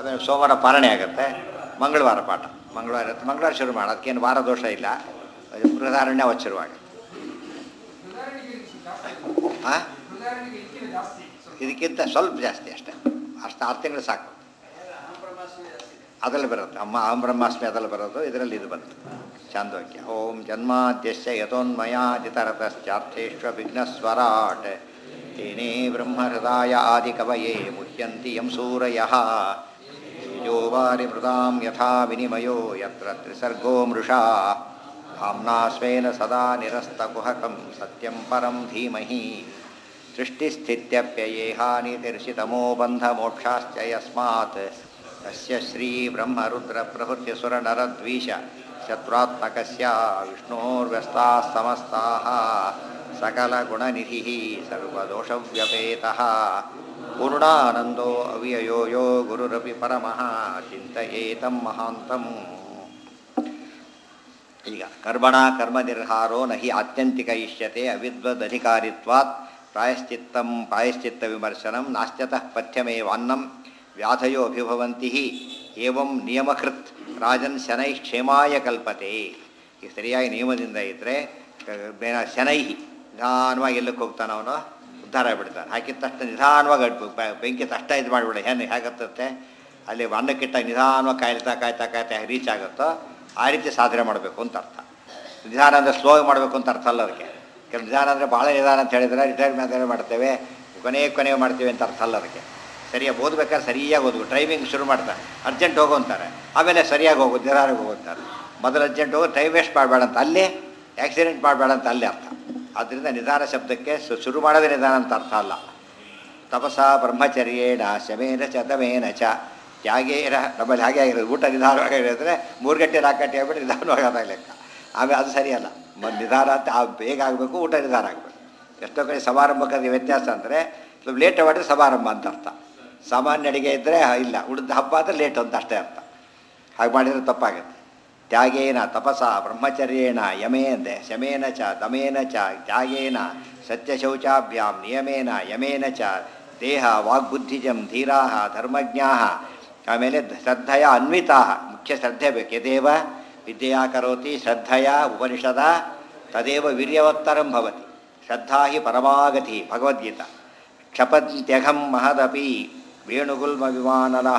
ಆಮೇಲೆ ಸೋಮವಾರ ಪಾರಣೆ ಆಗುತ್ತೆ ಮಂಗಳವಾರ ಪಾಠ ಮಂಗಳವಾರ ಇರುತ್ತೆ ಮಂಗಳವಾರ ಶುರು ಮಾಡಿ ಅದಕ್ಕೇನು ವಾರ ದೋಷ ಇಲ್ಲ ಬೃಹದಾರಣ್ಯ ಅವತ್ತು ಶುರುವಾಗಿ ಹಾಂ ಇದಕ್ಕಿಂತ ಸ್ವಲ್ಪ ಜಾಸ್ತಿ ಅಷ್ಟೇ ಅಷ್ಟು ಆರು ತಿಂಗಳು ಸಾಕು ಅದರಲ್ಲಿ ಬರುತ್ತೆ ಅಮ್ಮ ಅಹಂ ಬ್ರಹ್ಮಾಸ್ಮಿ ಅದರಲ್ಲಿ ಬರೋದು ಇದರಲ್ಲಿ ಇದು ಬಂತು ಚಾಂದೋಗ್ಯ ಓಂ ಜನ್ಮಾದ್ಯಶ್ಯ ಯಥೋನ್ಮಯಾದಿತರತಶ್ಚಾರ್ಥೇಶ್ವ ವಿಘ್ನಸ್ವರಾಟ್ ತೇನೇ ಬ್ರಹ್ಮಹೃದಾಯ ಆದಿಕವಯೇ ಮುಹ್ಯಂತಿ ಯಂ ಸೂರಯಃ ತೇಜೋ ವಾರಿ ಮೃದಾಂ ಯಥಾ ವಿನಿಮಯೋ ಯತ್ರ ತ್ರಿಸರ್ಗೋ ಮೃಷಾ धाम्ना स्वेन सदा निरस्तकुहकं सत्यं परं धीमहि सृष्टिस्थित्यप्ययेहानितिर्षितमो बन्धमोक्षाश्च यस्मात् तस्य श्रीब्रह्मरुद्रप्रभृत्यसुरनरद्वीष शत्रुत्मकस्य विष्णोर्व्यस्ताः समस्ताः सकलगुणनिधिः सर्वदोषव्यपेतः पूर्णानन्दो अव्ययो यो गुरुरपि परमः चिन्तयेतं महान्तम् ಈಗ ಕರ್ಮಣ ಕರ್ಮ ನಿರ್ಹಾರೋ ನಹಿ ಆತ್ಯಂತಿಕ ಇಷ್ಯತೆ ಅವಿದ್ವದಧಿಕಾರಿತ್ವಾತ್ ಪ್ರಾಯಶ್ಚಿತ್ತಂ ಪ್ರಾಯಶ್ಚಿತ್ತ ವಿಮರ್ಶನಂ ನಾಸ್ತ್ಯತಃ ಪಥ್ಯಮೇವಾನ್ನಂ ವ್ಯಾಧಯೋ ಅಭಿಭವಂತಿ ಏವಂ ನಿಯಮಕೃತ್ ರಾಜನ್ ಶನೈ ಕ್ಷೇಮಾಯ ಕಲ್ಪತೆ ಈಗ ಸರಿಯಾಗಿ ನಿಯಮದಿಂದ ಇದ್ದರೆ ಶನೈ ನಿಧಾನವಾಗಿ ಎಲ್ಲಕ್ಕೆ ಹೋಗ್ತಾನೆ ಅವನು ಉದ್ಧಾರ ಆಗ್ಬಿಡ್ತಾನೆ ಹಾಕಿದ ತಕ್ಷಣ ನಿಧಾನವಾಗಿ ಅಡ್ಬು ಬೆಂಕಿ ತಷ್ಟ ಇದು ಮಾಡಿಬಿಡ ಏನು ಹೇಗತ್ತತ್ತೆ ಅಲ್ಲಿ ಅನ್ನಕ್ಕಿಟ್ಟ ನಿಧಾನವಾಗಿ ಕಾಯ್ತಾ ಕಾಯ್ತಾ ಕಾಯ್ತಾ ರೀಚ್ ಆಗುತ್ತೋ ಆ ರೀತಿ ಸಾಧನೆ ಮಾಡಬೇಕು ಅಂತ ಅರ್ಥ ನಿಧಾನ ಅಂದರೆ ಸ್ಲೋ ಮಾಡಬೇಕು ಅಂತ ಅರ್ಥ ಅಲ್ಲ ಅದಕ್ಕೆ ಕೆಲವು ನಿಧಾನ ಅಂದರೆ ಭಾಳ ನಿಧಾನ ಅಂತ ಹೇಳಿದರೆ ರಿಟೈರ್ಮೆಂಟ್ ಮಾಡ್ತೇವೆ ಕೊನೆ ಕೊನೆ ಮಾಡ್ತೀವಿ ಅಂತ ಅರ್ಥ ಅಲ್ಲ ಅದಕ್ಕೆ ಸರಿಯಾಗಿ ಓದ್ಬೇಕಾದ್ರೆ ಸರಿಯಾಗಿ ಓದ್ಬೇಕು ಡ್ರೈವಿಂಗ್ ಶುರು ಮಾಡ್ತಾರೆ ಅರ್ಜೆಂಟ್ ಹೋಗು ಅಂತಾರೆ ಆಮೇಲೆ ಸರಿಯಾಗಿ ಹೋಗು ನಿಧಾನಕ್ಕೆ ಹೋಗು ಅಂತಾರೆ ಮೊದಲು ಅರ್ಜೆಂಟ್ ಹೋಗು ಟೈಮ್ ವೇಸ್ಟ್ ಮಾಡಬೇಡ ಅಂತ ಅಲ್ಲಿ ಆಕ್ಸಿಡೆಂಟ್ ಮಾಡಬೇಡ ಅಂತ ಅಲ್ಲಿ ಅರ್ಥ ಆದ್ದರಿಂದ ನಿಧಾನ ಶಬ್ದಕ್ಕೆ ಶು- ಶುರು ಮಾಡೋದೇ ನಿಧಾನ ಅಂತ ಅರ್ಥ ಅಲ್ಲ ತಪಸ ಬ್ರಹ್ಮಚರ್ಯೇಣ ಶಮೇನ ಚ ದಮೇನ ಚ ತ್ಯಾಗೇನ ನಮ್ಮಲ್ಲಿ ಹಾಗೆ ಆಗಿರೋದು ಊಟ ನಿಧಾನವಾಗಿ ಇರಿದ್ರೆ ಮೂರು ಗಂಟೆ ನಾಲ್ಕು ಗಂಟೆ ಆಗ್ಬಿಟ್ಟು ನಿಧಾನವಾಗಿ ಆದಾಗ ಲೆಕ್ಕ ಆಮೇಲೆ ಅದು ಸರಿಯಲ್ಲ ಮ ನಿಧಾನ ಅಂತ ಆ ಬೇಗ ಆಗಬೇಕು ಊಟ ನಿಧಾನ ಆಗಬೇಕು ಎಷ್ಟೋ ಕಡೆ ಸಮಾರಂಭಕ್ಕೆ ವ್ಯತ್ಯಾಸ ಅಂದರೆ ಸ್ವಲ್ಪ ಲೇಟ್ ಮಾಡಿದ್ರೆ ಸಮಾರಂಭ ಅಂತ ಅರ್ಥ ಸಾಮಾನ್ಯ ಅಡಿಗೆ ಇದ್ದರೆ ಇಲ್ಲ ಉಳಿದ ಹಬ್ಬ ಆದರೆ ಲೇಟ್ ಅಂತ ಅಷ್ಟೇ ಅರ್ಥ ಹಾಗೆ ಮಾಡಿದರೆ ತಪ್ಪಾಗುತ್ತೆ ತ್ಯಾಗೇನ ತಪಸ ಬ್ರಹ್ಮಚರ್ಯೇಣ ಯಮೇಂದೆ ಶಮೇನ ಚ ದಮೇನ ಚ ತ್ಯಾಗೇನ ಸತ್ಯಶೌಚಾಭ್ಯಾಂ ನಿಯಮೇನ ಯಮೇನ ಚ ದೇಹ ವಾಗ್ಬುದ್ಧಿಜಂ ಧೀರಾ ಧರ್ಮಜ್ಞಾ ಆಮೇಲೆ ಶ್ರದ್ಧೆಯ ಅನ್ವಿತಾ ಮುಖ್ಯ ಶ್ರದ್ಧೆ ಬೇಕು ಯದೇವ ವಿದ್ಯೆಯಾ ಕರೋತಿ ಶ್ರದ್ಧೆಯ ಉಪನಿಷದ ತದೇವ ವೀರ್ಯವತ್ತರಂ ಭವತಿ ಶ್ರದ್ಧಾ ಹಿ ಪರಮಾಗತಿ ಭಗವದ್ಗೀತಾ ಕ್ಷಪಂತ್ಯಘಂ ಮಹದಪಿ ವೇಣುಗುಲ್ಮ ವಿಮಾನಲಃ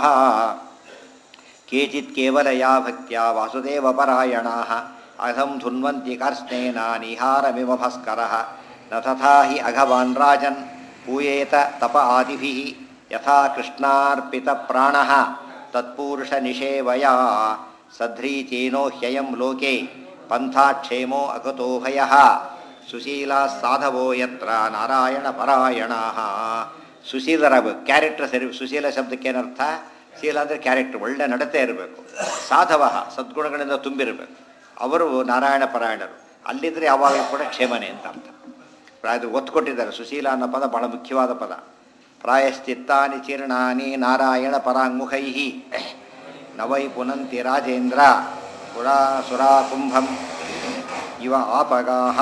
ಕೇಚಿತ್ ಕೇವಲಯಾ ಭಕ್ತ್ಯಾ ವಾಸುದೇವಪರಾಯಣಾಃ ಅಹಂ ಧುನ್ವಂತಿ ಕಾರ್ಸ್ನೇನ ನಿಹಾರಮಿವ ಭಾಸ್ಕರಃ ನ ತಥಾ ಹಿ ಅಘವಾನ್ ರಾಜನ್ ಪೂಯೇತ ತಪ ಆದಿಭಿಃ ಯಥಾ ಕೃಷ್ಣಾರ್ಪಿತ ಪ್ರಾಣಃ ತತ್ಪುರುಷ ನಿಷೇವಯಾ ಸಧ್ರೀಚೇನೋ ಹ್ಯಯಂ ಲೋಕೆ ಪಂಥಾಕ್ಷೇಮೋ ಅಗತೋ ಭಯಃ ಸುಶೀಲಾ ಸಾಧವೋ ಯತ್ರ ನಾರಾಯಣ ಪರಾಯಣಾಃ ಸುಶೀಲರಾಗಬೇಕು ಕ್ಯಾರೆಕ್ಟರ್ ಸರಿ ಸುಶೀಲ ಶಬ್ದಕ್ಕೆ ಏನರ್ಥ ಶೀಲ ಅಂದರೆ ಕ್ಯಾರೆಕ್ಟರ್ ಒಳ್ಳೆ ನಡತೆ ಇರಬೇಕು ಸಾಧವ ಸದ್ಗುಣಗಳಿಂದ ತುಂಬಿರಬೇಕು ಅವರು ನಾರಾಯಣ ಪರಾಯಣರು ಅಲ್ಲಿದ್ದರೆ ಯಾವಾಗಲೂ ಕೂಡ ಕ್ಷೇಮನೆ ಅಂತ ಅರ್ಥ ಅದು ಒತ್ತು ಕೊಟ್ಟಿದ್ದಾರೆ ಸುಶೀಲ ಅನ್ನೋ ಪದ ಬಹಳ ಮುಖ್ಯವಾದ ಪದ ಪ್ರಾಯಶ್ಚಿತ್ತಾನಿ ಚೀರ್ಣಾನಿ ನಾರಾಯಣ ಪರಾಂಗುಖೈ ನವೈ ಪುನಂತಿ ರಾಜೇಂದ್ರ ಪುರಾ ಸುರಾ ಕುಂಭಂ ಇವ ಆಪಗಾಹ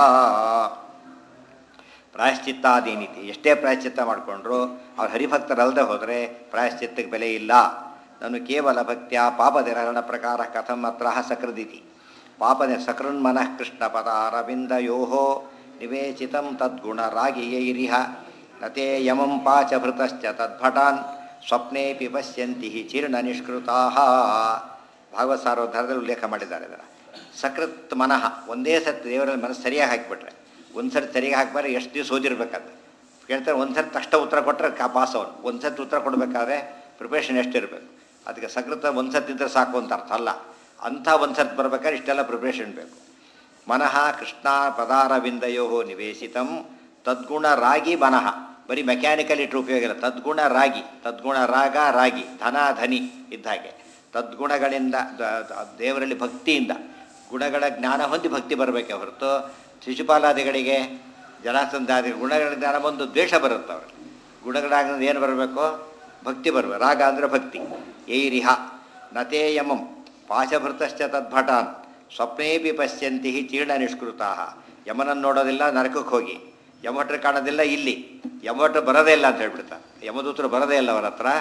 ಪ್ರಾಯಶ್ಚಿತ್ತಾದೀನಿತಿ ಎಷ್ಟೇ ಪ್ರಾಯಶ್ಚಿತ್ತ ಮಾಡಿಕೊಂಡ್ರು ಅವ್ರು ಹರಿಭಕ್ತರಲ್ಲದೆ ಹೋದರೆ ಪ್ರಾಯಶ್ಚಿತ್ತಕ್ಕೆ ಬೆಲೆ ಇಲ್ಲ ನಾನು ಕೇವಲ ಭಕ್ತಿಯ ಪಾಪದಿರಹರಣ ಪ್ರಕಾರ ಕಥಂ ಅತ್ರ ಸಕೃದಿತಿ ಪಾಪದ ಸಕೃನ್ಮನಃ ಕೃಷ್ಣ ಪದಾರವಿಂದಯೋ ನಿವೇಚಿತಂ ತದ್ಗುಣ ರಾಗಿಯೈರಿಹ ನತೇ ಯಮಂ ಪಾಚಭೃತಶ್ಚ ತದ್ಭಟಾನ್ ಸ್ವಪ್ನೇಪಿ ಪಶ್ಯಂತಿ ಚೀರ್ಣ ನಿಷ್ಕೃತಾ ಭಾಗವತ್ ಸಾರೋದ್ಧಾರದಲ್ಲಿ ಉಲ್ಲೇಖ ಮಾಡಿದ್ದಾರೆ ಇದರ ಸಕೃತ್ ಮನಃ ಒಂದೇ ಸತಿ ದೇವರಲ್ಲಿ ಮನಸ್ಸು ಸರಿಯಾಗಿ ಹಾಕಿಬಿಟ್ರೆ ಒಂದು ಸರ್ತಿ ಸರಿಯಾಗಿ ಹಾಕಿದ್ರೆ ಎಷ್ಟು ದಿವಸ ಓದಿರ್ಬೇಕಂತ ಕೇಳ್ತಾರೆ ಒಂದು ಸರ್ತಿ ತಕ್ಷಣ ಉತ್ತರ ಕೊಟ್ಟರೆ ಕಾ ಪಾಸ್ ಅವನು ಒಂದು ಸರ್ತಿ ಉತ್ತರ ಕೊಡಬೇಕಾದ್ರೆ ಪ್ರಿಪ್ರೇಷನ್ ಎಷ್ಟಿರಬೇಕು ಅದಕ್ಕೆ ಸಕೃತ ಒಂದು ಸರ್ತಿ ಇದ್ದರೆ ಸಾಕು ಅಂತ ಅರ್ಥ ಅಲ್ಲ ಅಂಥ ಒಂದು ಸರ್ತಿ ಬರ್ಬೇಕಾದ್ರೆ ಇಷ್ಟೆಲ್ಲ ಪ್ರಿಪ್ರೇಷನ್ ಬೇಕು ಮನಃ ಕೃಷ್ಣ ಪದಾರವಿಂದಯೋ ನಿವೇಶಿತಂ ತದ್ಗುಣ ರಾಗಿ ಮನಃ ಬರೀ ಮೆಕ್ಯಾನಿಕಲ್ ಇಟ್ಟರೆ ಉಪಯೋಗ ಇಲ್ಲ ತದ್ಗುಣ ರಾಗಿ ತದ್ಗುಣ ರಾಗ ರಾಗಿ ಧನ ಧನಿ ಇದ್ದ ಹಾಗೆ ತದ್ಗುಣಗಳಿಂದ ದ- ದ- ದೇವರಲ್ಲಿ ಭಕ್ತಿಯಿಂದ ಗುಣಗಳ ಜ್ಞಾನ ಹೊಂದಿ ಭಕ್ತಿ ಬರಬೇಕೆ ಹೊರತು ಶಿಶುಪಾಲಾದಿಗಳಿಗೆ ಜಲಾಸಂಧಾದಿ ಗುಣಗಳ ಜ್ಞಾನ ಬಂದು ದ್ವೇಷ ಬರುತ್ತೆ ಅವ್ರಿಗೆ ಗುಣಗಳಾಗ ಏನು ಬರಬೇಕು ಭಕ್ತಿ ಬರಬೇಕು ರಾಗ ಅಂದರೆ ಭಕ್ತಿ ಏರಿಹ ನತೇ ಯಮಂ ಪಾಶಭೃತಶ್ಚ ತದ್ಭಟಾನ್ ಸ್ವಪ್ನೇಪಿ ಪಶ್ಯಂತಿ ಚೀರ್ಣ ನಿಷ್ಕೃತಾ ಯಮನನ್ನು ನೋಡೋದಿಲ್ಲ ನರಕಕ್ಕೆ ಹೋಗಿ ಯಮಭಟ್ರು ಕಾಣೋದಿಲ್ಲ ಇಲ್ಲಿ ಯಮಭಟ್ರು ಬರೋದೇ ಇಲ್ಲ ಅಂತ ಹೇಳ್ಬಿಡ್ತಾರೆ ಯಮದೂತರು ಬರೋದೇ ಇಲ್ಲ ಅವರ ಹತ್ರ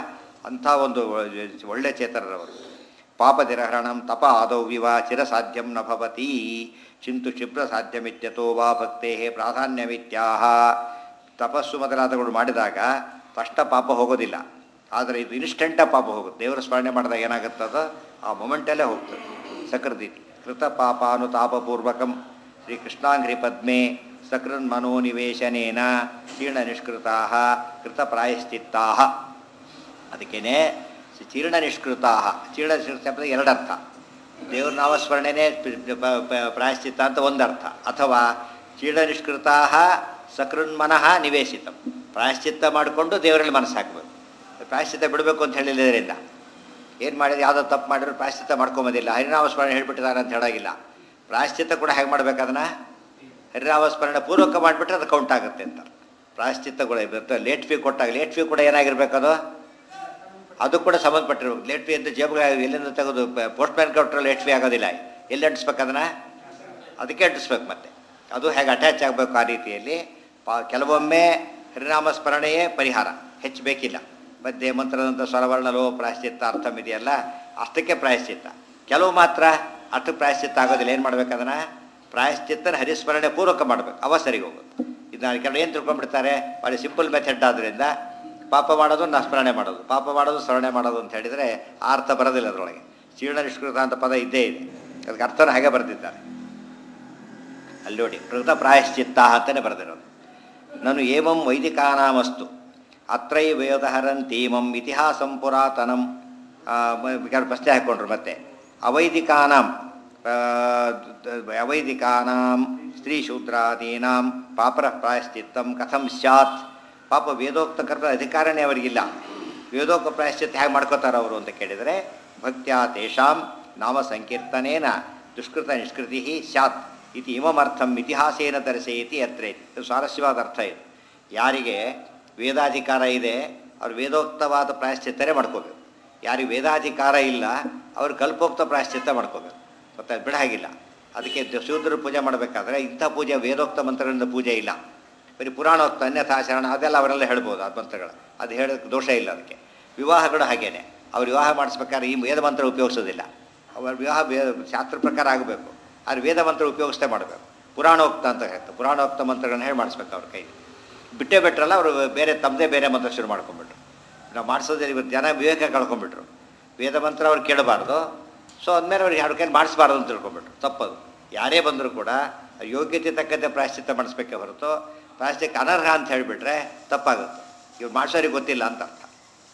ಅಂಥ ಒಂದು ಒಳ್ಳೆ ಚೇತನರವರು ಪಾಪದಿರಹರಣಂ ತಪ ಆದೌ ವಿವ ಚಿರಸಾಧ್ಯಂ ನ ಭವತಿ ಚಿಂತು ಕ್ಷಿಪ್ರ ಸಾಧ್ಯಮಿತ್ಯತೋ ವಾ ಭಕ್ತೇ ಪ್ರಾಧಾನ್ಯಮಿತ್ಯಾಹ ತಪಸ್ಸು ಮೊದಲಾದಗಳು ಮಾಡಿದಾಗ ತಷ್ಟ ಪಾಪ ಹೋಗೋದಿಲ್ಲ ಆದರೆ ಇದು ಇನ್ಸ್ಟೆಂಟ ಪಾಪ ಹೋಗುತ್ತೆ ದೇವರ ಸ್ಮರಣೆ ಮಾಡಿದಾಗ ಏನಾಗುತ್ತದ ಆ ಮೊಮೆಂಟಲ್ಲೇ ಹೋಗ್ತದೆ ಸಕೃತಿ ಕೃತ ಪಾಪಾನುತಾಪಪೂರ್ವಕಂ ಶ್ರೀ ಕೃಷ್ಣಾಂಘ್ರಿ ಪದ್ಮೆ ಸಕೃನ್ ಮನೋನಿವೇಶನೇನ ಚೀರ್ಣ ನಿಷ್ಕೃತಾ ಕೃತ ಪ್ರಾಯಶ್ಚಿತ್ತಾ ಅದಕ್ಕೇನೆ ಚೀರ್ಣ ನಿಷ್ಕೃತಾ ಚೀರ್ಣ ನಿಷ್ಕೃತ ಶಬ್ದ ಎರಡರ್ಥ ದೇವ್ರ ನಾಮಸ್ಮರಣೆನೇ ಪ- ಪ- ಪ- ಪ್ರಾಯಶ್ಚಿತ್ತ ಅಂತ ಒಂದರ್ಥ ಅಥವಾ ಚೀರ್ಣ ನಿಷ್ಕೃತಾ ಸಕೃನ್ಮನಃ ನಿವೇಶಿತ ಪ್ರಾಯಶ್ಚಿತ್ತ ಮಾಡಿಕೊಂಡು ದೇವರಲ್ಲಿ ಮನಸ್ಸು ಹಾಕಬೇಕು ಪ್ರಾಯಶ್ಚಿತ್ತ ಬಿಡಬೇಕು ಅಂತ ಹೇಳಿದ್ದರಿಂದ ಏನು ಮಾಡಿದ್ರೆ ಯಾವುದೋ ತಪ್ಪು ಮಾಡಿದ್ರು ಪ್ರಾಯಶ್ಚಿತ್ತ ಮಾಡ್ಕೊಂಬೋದಿಲ್ಲ ಹರಿನಾಮಸ್ಮರಣೆ ಹೇಳ್ಬಿಟ್ಟಿದ್ದಾರೆ ಅಂತ ಹೇಳೋಗಿಲ್ಲ ಪ್ರಾಯಶ್ಚಿತ್ತ ಕೂಡ ಹೇಗೆ ಮಾಡ್ಬೇಕು ಅದನ್ನು ಹರಿನಾಮಸ್ಮರಣೆ ಪೂರ್ವಕ ಮಾಡಿಬಿಟ್ರೆ ಅದು ಕೌಂಟ್ ಆಗುತ್ತೆ ಅಂತ ಪ್ರಾಯಶ್ಚಿತ್ತಗಳು ಇರುತ್ತೆ ಲೇಟ್ ಫೀ ಕೊಟ್ಟಾಗ ಲೇಟ್ ಫೀ ಕೂಡ ಏನಾಗಿರ್ಬೇಕು ಅದು ಅದು ಕೂಡ ಸಂಬಂಧಪಟ್ಟಿರ್ಬೇಕು ಲೇಟ್ ಫೀ ಅಂತ ಜೇಬ್ಗೆ ಎಲ್ಲಿಂದ ತೆಗೆದು ಪೋಸ್ಟ್ ಮ್ಯಾನ್ ಕೊಟ್ಟರೆ ಲೇಟ್ ಫೀ ಆಗೋದಿಲ್ಲ ಎಲ್ಲಿ ಅಂಟಿಸ್ಬೇಕು ಅದನ್ನು ಅದಕ್ಕೆ ಅಂಟಿಸ್ಬೇಕು ಮತ್ತೆ ಅದು ಹೇಗೆ ಅಟ್ಯಾಚ್ ಆಗಬೇಕು ಆ ರೀತಿಯಲ್ಲಿ ಪಾ ಕೆಲವೊಮ್ಮೆ ಹರಿನಾಮ ಸ್ಮರಣೆಯೇ ಪರಿಹಾರ ಹೆಚ್ಚು ಬೇಕಿಲ್ಲ ಮಧ್ಯೆ ಮಂತ್ರದಂಥ ಸ್ವರವರ್ಣಲೋ ಪ್ರಾಯಶ್ಚಿತ್ತ ಅರ್ಥಮ್ ಇದೆಯಲ್ಲ ಅಷ್ಟಕ್ಕೆ ಪ್ರಾಯಶ್ಚಿತ್ತ ಕೆಲವು ಮಾತ್ರ ಅಷ್ಟು ಪ್ರಾಯಶ್ಚಿತ್ತ ಆಗೋದಿಲ್ಲ ಏನು ಮಾಡ್ಬೇಕು ಅದನ್ನು ಪ್ರಾಯಶ್ಚಿತ್ತನ ಹರಿಸ್ಮರಣೆ ಪೂರ್ವಕ ಮಾಡಬೇಕು ಅವ ಸರಿಗೆ ಹೋಗುತ್ತೆ ಇದನ್ನ ಕೆಲವು ಏನು ತಿಳ್ಕೊಂಡ್ಬಿಡ್ತಾರೆ ಭಾಳ ಸಿಂಪಲ್ ಮೆಥಡ್ ಆದ್ದರಿಂದ ಪಾಪ ಮಾಡೋದು ನಾ ಸ್ಮರಣೆ ಮಾಡೋದು ಪಾಪ ಮಾಡೋದು ಸ್ಮರಣೆ ಮಾಡೋದು ಅಂತ ಹೇಳಿದರೆ ಆ ಅರ್ಥ ಬರೋದಿಲ್ಲ ಅದರೊಳಗೆ ಚೀರ್ಣ ನಿಷ್ಕೃತ ಅಂತ ಪದ ಇದ್ದೇ ಇದೆ ಅದಕ್ಕೆ ಅರ್ಥನ ಹಾಗೆ ಬರೆದಿದ್ದಾರೆ ಅಲ್ಲಿ ನೋಡಿ ಕೃತ ಪ್ರಾಯಶ್ಚಿತ್ತ ಅಂತಲೇ ಬರೆದಿರೋದು ನಾನು ಏವಂ ವೈದಿಕಾನಾಮಸ್ತು ಅತ್ರೈ ವೇದಹರಂತೀಮಂ ಇತಿಹಾಸಂ ಪುರಾತನಂ ಆ, ಮ- ಕೆಲವು ಪ್ರಶ್ನೆ ಹಾಕ್ಕೊಂಡ್ರು ಮತ್ತೆ ಅವೈದಿಕಾನಾಂ ಆ, ದ- ಅವೈದಿಕಾನಾಂ ಸ್ತ್ರೀಶೂದ್ರಾದೀನಾಂ ಪಾಪರ ಪ್ರಾಯಶ್ಚಿತ್ತಂ ಕಥಂ ಸ್ಯಾತ್ ಪಾಪ ವೇದೋಕ್ತ ಕರ್ಮ ಅಧಿಕಾರನೇ ಅವರಿಗಿಲ್ಲ ವೇದೋಕ್ತ ಪ್ರಾಯಶ್ಚಿತ್ತ ಹೇಗೆ ಮಾಡ್ಕೋತಾರೆ ಅವರು ಅಂತ ಕೇಳಿದರೆ ಭಕ್ತ್ಯಾ ತೇಷಾಂ ನಾಮ ಸಂಕೀರ್ತನೇನ ದುಷ್ಕೃತ ನಿಷ್ಕೃತಿ ಸ್ಯಾತ್ ಇತಿ ಇಮಮರ್ಥಂ ಇತಿಹಾಸೇನ ದರ್ಶಯತಿ ಅತ್ರ ಇದು ಸ್ವಾರಸ್ಯವಾದ ಅರ್ಥ ಇದು ಯಾರಿಗೆ ವೇದಾಧಿಕಾರ ಇದೆ ಅವ್ರು ವೇದೋಕ್ತವಾದ ಪ್ರಾಯಶ್ಚಿತ್ತನೇ ಮಾಡ್ಕೋಬೇಕು ಯಾರಿಗೆ ವೇದಾಧಿಕಾರ ಇಲ್ಲ ಅವ್ರು ಕಲ್ಪೋಕ್ತ ಪ್ರಾಯಶ್ಚಿತ್ತ ಮಾಡ್ಕೋಬೇಕು ಗೊತ್ತಾ ಬಿಡ ಹಾಗಿಲ್ಲ ಅದಕ್ಕೆ ದ- ಶೂದ್ರ ಪೂಜೆ ಮಾಡಬೇಕಾದ್ರೆ ಇಂಥ ಪೂಜೆ ವೇದೋಕ್ತ ಮಂತ್ರಗಳಿಂದ ಪೂಜೆ ಇಲ್ಲ ಬರೀ ಪುರಾಣೋಕ್ತ ಅನ್ಯಥಾಚರಣ ಅದೆಲ್ಲ ಅವರೆಲ್ಲ ಹೇಳ್ಬೋದು ಆ ಮಂತ್ರಗಳು ಅದು ಹೇಳೋಕ್ಕೆ ದೋಷ ಇಲ್ಲ ಅದಕ್ಕೆ ವಿವಾಹಗಳು ಹಾಗೇನೆ ಅವ್ರು ವಿವಾಹ ಮಾಡಿಸ್ಬೇಕಾದ್ರೆ ಈ ವೇದ ಮಂತ್ರ ಉಪಯೋಗಿಸೋದಿಲ್ಲ ಅವರ ವಿವಾಹ ವೇದ ಶಾಸ್ತ್ರ ಪ್ರಕಾರ ಆಗಬೇಕು ಆದ್ರೆ ವೇದ ಮಂತ್ರ ಉಪಯೋಗಿಸ್ತೇ ಮಾಡಬೇಕು ಪುರಾಣೋಕ್ತ ಅಂತ ಹೇಳ್ತಾರೆ ಪುರಾಣೋಕ್ತ ಮಂತ್ರಗಳನ್ನ ಹೇಳಿ ಮಾಡಿಸ್ಬೇಕು ಅವ್ರ ಕೈ ಬಿಟ್ಟೇ ಬಿಟ್ರಲ್ಲ ಅವರು ಬೇರೆ ತಮ್ಮದೇ ಬೇರೆ ಮಂತ್ರ ಶುರು ಮಾಡ್ಕೊಂಡ್ಬಿಟ್ರು ನಾವು ಮಾಡಿಸೋದೇ ಇವತ್ತು ಜನ ವಿವೇಕ ಕಳ್ಕೊಂಡ್ಬಿಟ್ರು ವೇದ ಮಂತ್ರ ಅವ್ರು ಕೇಳಬಾರ್ದು ಸೊ ಅಂದಮೇಲೆ ಅವ್ರಿಗೆ ಎರಡು ಕೈಲಿ ಮಾಡಿಸ್ಬಾರ್ದು ಅಂತ ತಿಳ್ಕೊಂಬಿಟ್ರು ತಪ್ಪದು ಯಾರೇ ಬಂದರೂ ಕೂಡ ಯೋಗ್ಯತೆ ತಕ್ಕಂತೆ ಪ್ರಾಯಶ್ಚಿತ್ತ ಮಾಡಿಸ್ಬೇಕೇ ಹೊರತು ಪ್ರಾಯಶ್ಚಿತ್ತ ಅನರ್ಹ ಅಂತ ಹೇಳಿಬಿಟ್ರೆ ತಪ್ಪಾಗುತ್ತೆ ಇವ್ರು ಮಾಡಿಸೋರಿಗೆ ಗೊತ್ತಿಲ್ಲ ಅಂತ ಅರ್ಥ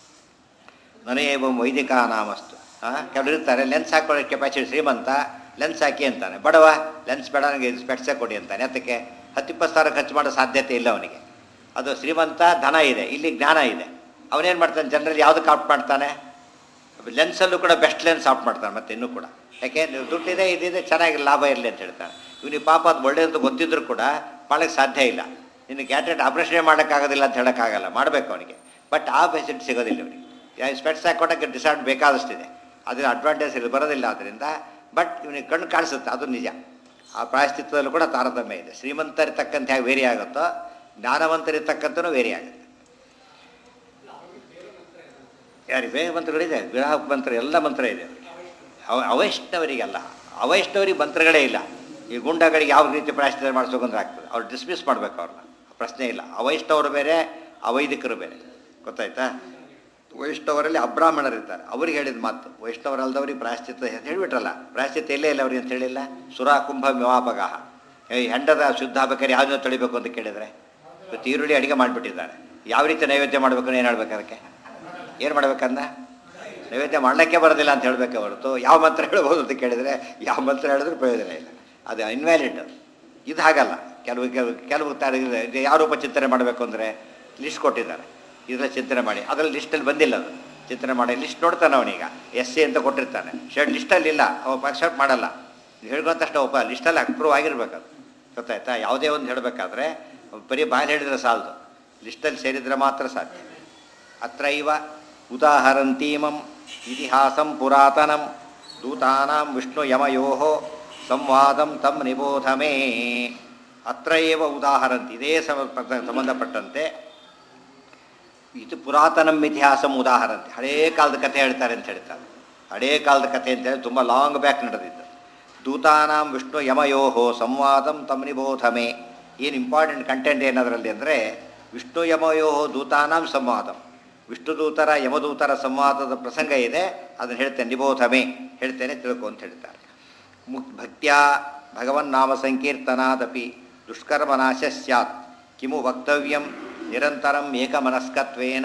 ನನಗೇವ ವೈದಿಕ ನಾಮಸ್ತು ಹಾಂ ಕೆಲವರು ಇರ್ತಾರೆ ಲೆನ್ಸ್ ಹಾಕೊಳ್ಳೋ ಕೆಪಾಸಿಟಿ ಶ್ರೀಮಂತ ಲೆನ್ಸ್ ಹಾಕಿ ಅಂತಾನೆ ಬಡವ ಲೆನ್ಸ್ ಬೇಡ ನನಗೆ ಸ್ಪೆಕ್ಸೇ ಕೊಡಿ ಅಂತಾನೆ ಅದಕ್ಕೆ ಹತ್ತು ಇಪ್ಪತ್ತು ಸಾವಿರ ಖರ್ಚು ಮಾಡೋ ಸಾಧ್ಯತೆ ಇಲ್ಲ ಅವನಿಗೆ ಅದು ಶ್ರೀಮಂತ ಧನ ಇದೆ ಇಲ್ಲಿ ಜ್ಞಾನ ಇದೆ ಅವನೇನು ಮಾಡ್ತಾನೆ ಜನರಲ್ಲಿ ಯಾವುದಕ್ಕೆ ಆಪ್ಟ್ ಮಾಡ್ತಾನೆ ಲೆನ್ಸಲ್ಲೂ ಕೂಡ ಬೆಸ್ಟ್ ಲೆನ್ಸ್ ಆಫ್ ಮಾಡ್ತಾನೆ ಮತ್ತೆ ಇನ್ನೂ ಕೂಡ ಯಾಕೆ ನೀವು ದುಡ್ಡಿದೆ ಇದಿದೆ ಚೆನ್ನಾಗಿ ಲಾಭ ಇರಲಿ ಅಂತ ಹೇಳ್ತಾನೆ ಇವನಿಗೆ ಪಾಪ ಅದು ಒಳ್ಳೆಯದು ಗೊತ್ತಿದ್ರು ಕೂಡ ಮಾಡೋಕ್ಕೆ ಸಾಧ್ಯ ಇಲ್ಲ ನಿನ್ನ ಗ್ಯಾಟ್ರೆಟ್ ಆಪ್ರೇಷನ್ ಮಾಡೋಕ್ಕಾಗೋದಿಲ್ಲ ಅಂತ ಹೇಳೋಕ್ಕಾಗಲ್ಲ ಮಾಡಬೇಕು ಅವನಿಗೆ ಬಟ್ ಆ ಫೆಸಿಲಿಟಿ ಸಿಗೋದಿಲ್ಲ ಇವನಿಗೆ ಸ್ಪೆಟ್ಸ್ ಹಾಕೊಡೋಕ್ಕೆ ಡಿಸಾರ್ಟ್ ಬೇಕಾದಷ್ಟಿದೆ ಅದರ ಅಡ್ವಾಂಟೇಜ್ ಇಲ್ಲಿ ಬರೋದಿಲ್ಲ ಅದರಿಂದ ಬಟ್ ಇವನಿಗೆ ಕಣ್ಣು ಕಾಣಿಸುತ್ತೆ ಅದು ನಿಜ ಆ ಪ್ರಾಯಶ್ಚಿತ್ತದಲ್ಲೂ ಕೂಡ ತಾರತಮ್ಯ ಇದೆ ಶ್ರೀಮಂತರಿರ್ತಕ್ಕಂಥ ಹೇಗೆ ವೇರಿ ಆಗುತ್ತೋ ಜ್ಞಾನವಂತರಿರ್ತಕ್ಕಂಥನೂ ವೇರಿ ಆಗುತ್ತೆ ಯಾರಿಗೆ ಬೇಗ ಮಂತ್ರಗಳಿದೆ ವಿವಾಹ ಮಂತ್ರ ಎಲ್ಲ ಮಂತ್ರ ಇದೆ ಅವ ಅವೈಷ್ಣವರಿಗೆಲ್ಲ ಅವೈಷ್ಣವರಿಗೆ ಮಂತ್ರಗಳೇ ಇಲ್ಲ ಈ ಗುಂಡಗಳಿಗೆ ಯಾವ ರೀತಿ ಪ್ರಾಯಶ್ಚಿತ್ತ ಮಾಡಿಸ್ಬೇಕು ಅಂದ್ರೆ ಆಗ್ತದೆ ಅವ್ರು ಡಿಸ್ಮಿಸ್ ಮಾಡ್ಬೇಕು ಅವ್ರನ್ನ ಪ್ರಶ್ನೆ ಇಲ್ಲ ಅವೈಷ್ಣವರು ಬೇರೆ ಅವೈದಿಕರು ಬೇರೆ ಗೊತ್ತಾಯ್ತಾ ವೈಷ್ಣವರಲ್ಲಿ ಅಬ್ರಾಹ್ಮಣರಿರ್ತಾರೆ ಅವ್ರಿಗೆ ಹೇಳಿದ ಮಾತು ವೈಷ್ಣವರಲ್ದವ್ರಿಗೆ ಪ್ರಾಯಶ್ಚಿತ್ತ ಅಂತ ಹೇಳಿಬಿಟ್ರಲ್ಲ ಪ್ರಾಯಶ್ಚಿತ್ತ ಎಲ್ಲೇ ಇಲ್ಲ ಅವ್ರಿಗೆ ಅಂತ ಹೇಳಿಲ್ಲ ಸುರಾ ಕುಂಭ ವಿವಾಪಗಾಹ ಈ ಹೆಂಡದ ಶುದ್ಧ ಆಗ್ಬೇಕಾದ್ರೆ ಯಾವ್ದನ್ನ ತೊಳಿಬೇಕು ಅಂತ ಕೇಳಿದರೆ ಇವತ್ತು ಈರುಳ್ಳಿ ಅಡುಗೆ ಮಾಡಿಬಿಟ್ಟಿದ್ದಾರೆ ಯಾವ ರೀತಿ ನೈವೇದ್ಯ ಮಾಡಬೇಕು ಏನು ಹೇಳ್ಬೇಕು ಅದಕ್ಕೆ ಏನು ಮಾಡ್ಬೇಕಂದ ನೈವೇದ್ಯ ಮಾಡಲಿಕ್ಕೆ ಬರೋದಿಲ್ಲ ಅಂತ ಹೇಳಬೇಕೆ ಹೊರತು ಯಾವ ಮಂತ್ರ ಹೇಳ್ಬೋದು ಅಂತ ಕೇಳಿದರೆ ಯಾವ ಮಂತ್ರ ಹೇಳಿದ್ರೂ ಪ್ರಯೋಜನ ಇಲ್ಲ ಅದು ಇನ್ವ್ಯಾಲಿಡ್ ಇದು ಹಾಗಲ್ಲ ಕೆಲವು ಕೆಲವು ಕೆಲವು ತರ ಇದು ಯಾವ ರೂಪ ಚಿಂತನೆ ಮಾಡಬೇಕು ಅಂದರೆ ಲಿಸ್ಟ್ ಕೊಟ್ಟಿದ್ದಾರೆ ಇದರಲ್ಲಿ ಚಿಂತನೆ ಮಾಡಿ ಅದರಲ್ಲಿ ಲಿಸ್ಟಲ್ಲಿ ಬಂದಿಲ್ಲ ಅದು ಚಿಂತನೆ ಮಾಡಿ ಲಿಸ್ಟ್ ನೋಡ್ತಾನೆ ಅವನೀಗ ಎಸ್ ಸಿ ಅಂತ ಕೊಟ್ಟಿರ್ತಾನೆ ಶರ್ಟ್ ಲಿಸ್ಟಲ್ಲಿ ಇಲ್ಲ ಅವ ಶರ್ಟ್ ಮಾಡಲ್ಲ ಹೇಳ್ಕೊಂಡ ತಕ್ಷಣ ಒಬ್ಬ ಲಿಸ್ಟಲ್ಲಿ ಅಪ್ರೂವ್ ಆಗಿರ್ಬೇಕು ಅದು ಗೊತ್ತಾಯ್ತಾ ಯಾವುದೇ ಒಂದು ಹೇಳಬೇಕಾದ್ರೆ ಬರೀ ಬಾಯಲ್ಲಿ ಹೇಳಿದ್ರೆ ಸಾಲದು ಲಿಸ್ಟಲ್ಲಿ ಸೇರಿದರೆ ಮಾತ್ರ ಸಾಧ್ಯ ಅತ್ರೈವ ಉದಾಹರಂತೀಮಂ ಇತಿಹಾಸಂ ಪುರಾತನಂ ದೂತಾನಾಂ ವಿಷ್ಣು ಯಮಯೋ ಸಂವಾದಂ ತಂ ನಿಬೋಧಮೇ ಅತ್ರ ಏವ ಉದಾಹರಂತಿ ಇದೇ ಸಮ ಸಂಬಂಧಪಟ್ಟಂತೆ ಇದು ಪುರಾತನಂ ಇತಿಹಾಸಂ ಉದಾಹರಣೆ ಹಳೇ ಕಾಲದ ಕಥೆ ಹೇಳ್ತಾರೆ ಅಂತ ಹೇಳ್ತಾರೆ ಹಳೇ ಕಾಲದ ಕಥೆ ಅಂತ ಹೇಳಿ ತುಂಬ ಲಾಂಗ್ ಬ್ಯಾಕ್ ನಡೆದಿದ್ದು ದೂತಾನಾಂ ವಿಷ್ಣು ಯಮಯೋಹೋ ಸಂವಾದಂ ತಮ್ ನಿಬೋಧಮೆ ಏನು ಇಂಪಾರ್ಟೆಂಟ್ ಕಂಟೆಂಟ್ ಏನದರಲ್ಲಿ ಅಂದರೆ ವಿಷ್ಣು ಯಮಯೋಹೋ ದೂತಾನಾಂ ಸಂವಾದಂ ವಿಷ್ಣು ದೂತರ ಯಮದೂತರ ಸಂವಾದದ ಪ್ರಸಂಗ ಇದೆ ಅದನ್ನು ಹೇಳ್ತೇನೆ ನಿಬೋಧಮೆ ಹೇಳ್ತೇನೆ ತಿಳ್ಕೊ ಅಂತ ಹೇಳ್ತಾರೆ ಮುಕ್ ಭಕ್ತ್ಯಾ ಭಗವನ್ನಾಮ ಸಂಕೀರ್ತನಾದಪಿ ದುಷ್ಕರ್ಮನಾಶ ಸ್ಯಾತ್ ಕಿಮು ವಕ್ತವ್ಯಂ ನಿರಂತರಂ ಏಕಮನಸ್ಕತ್ವೇನ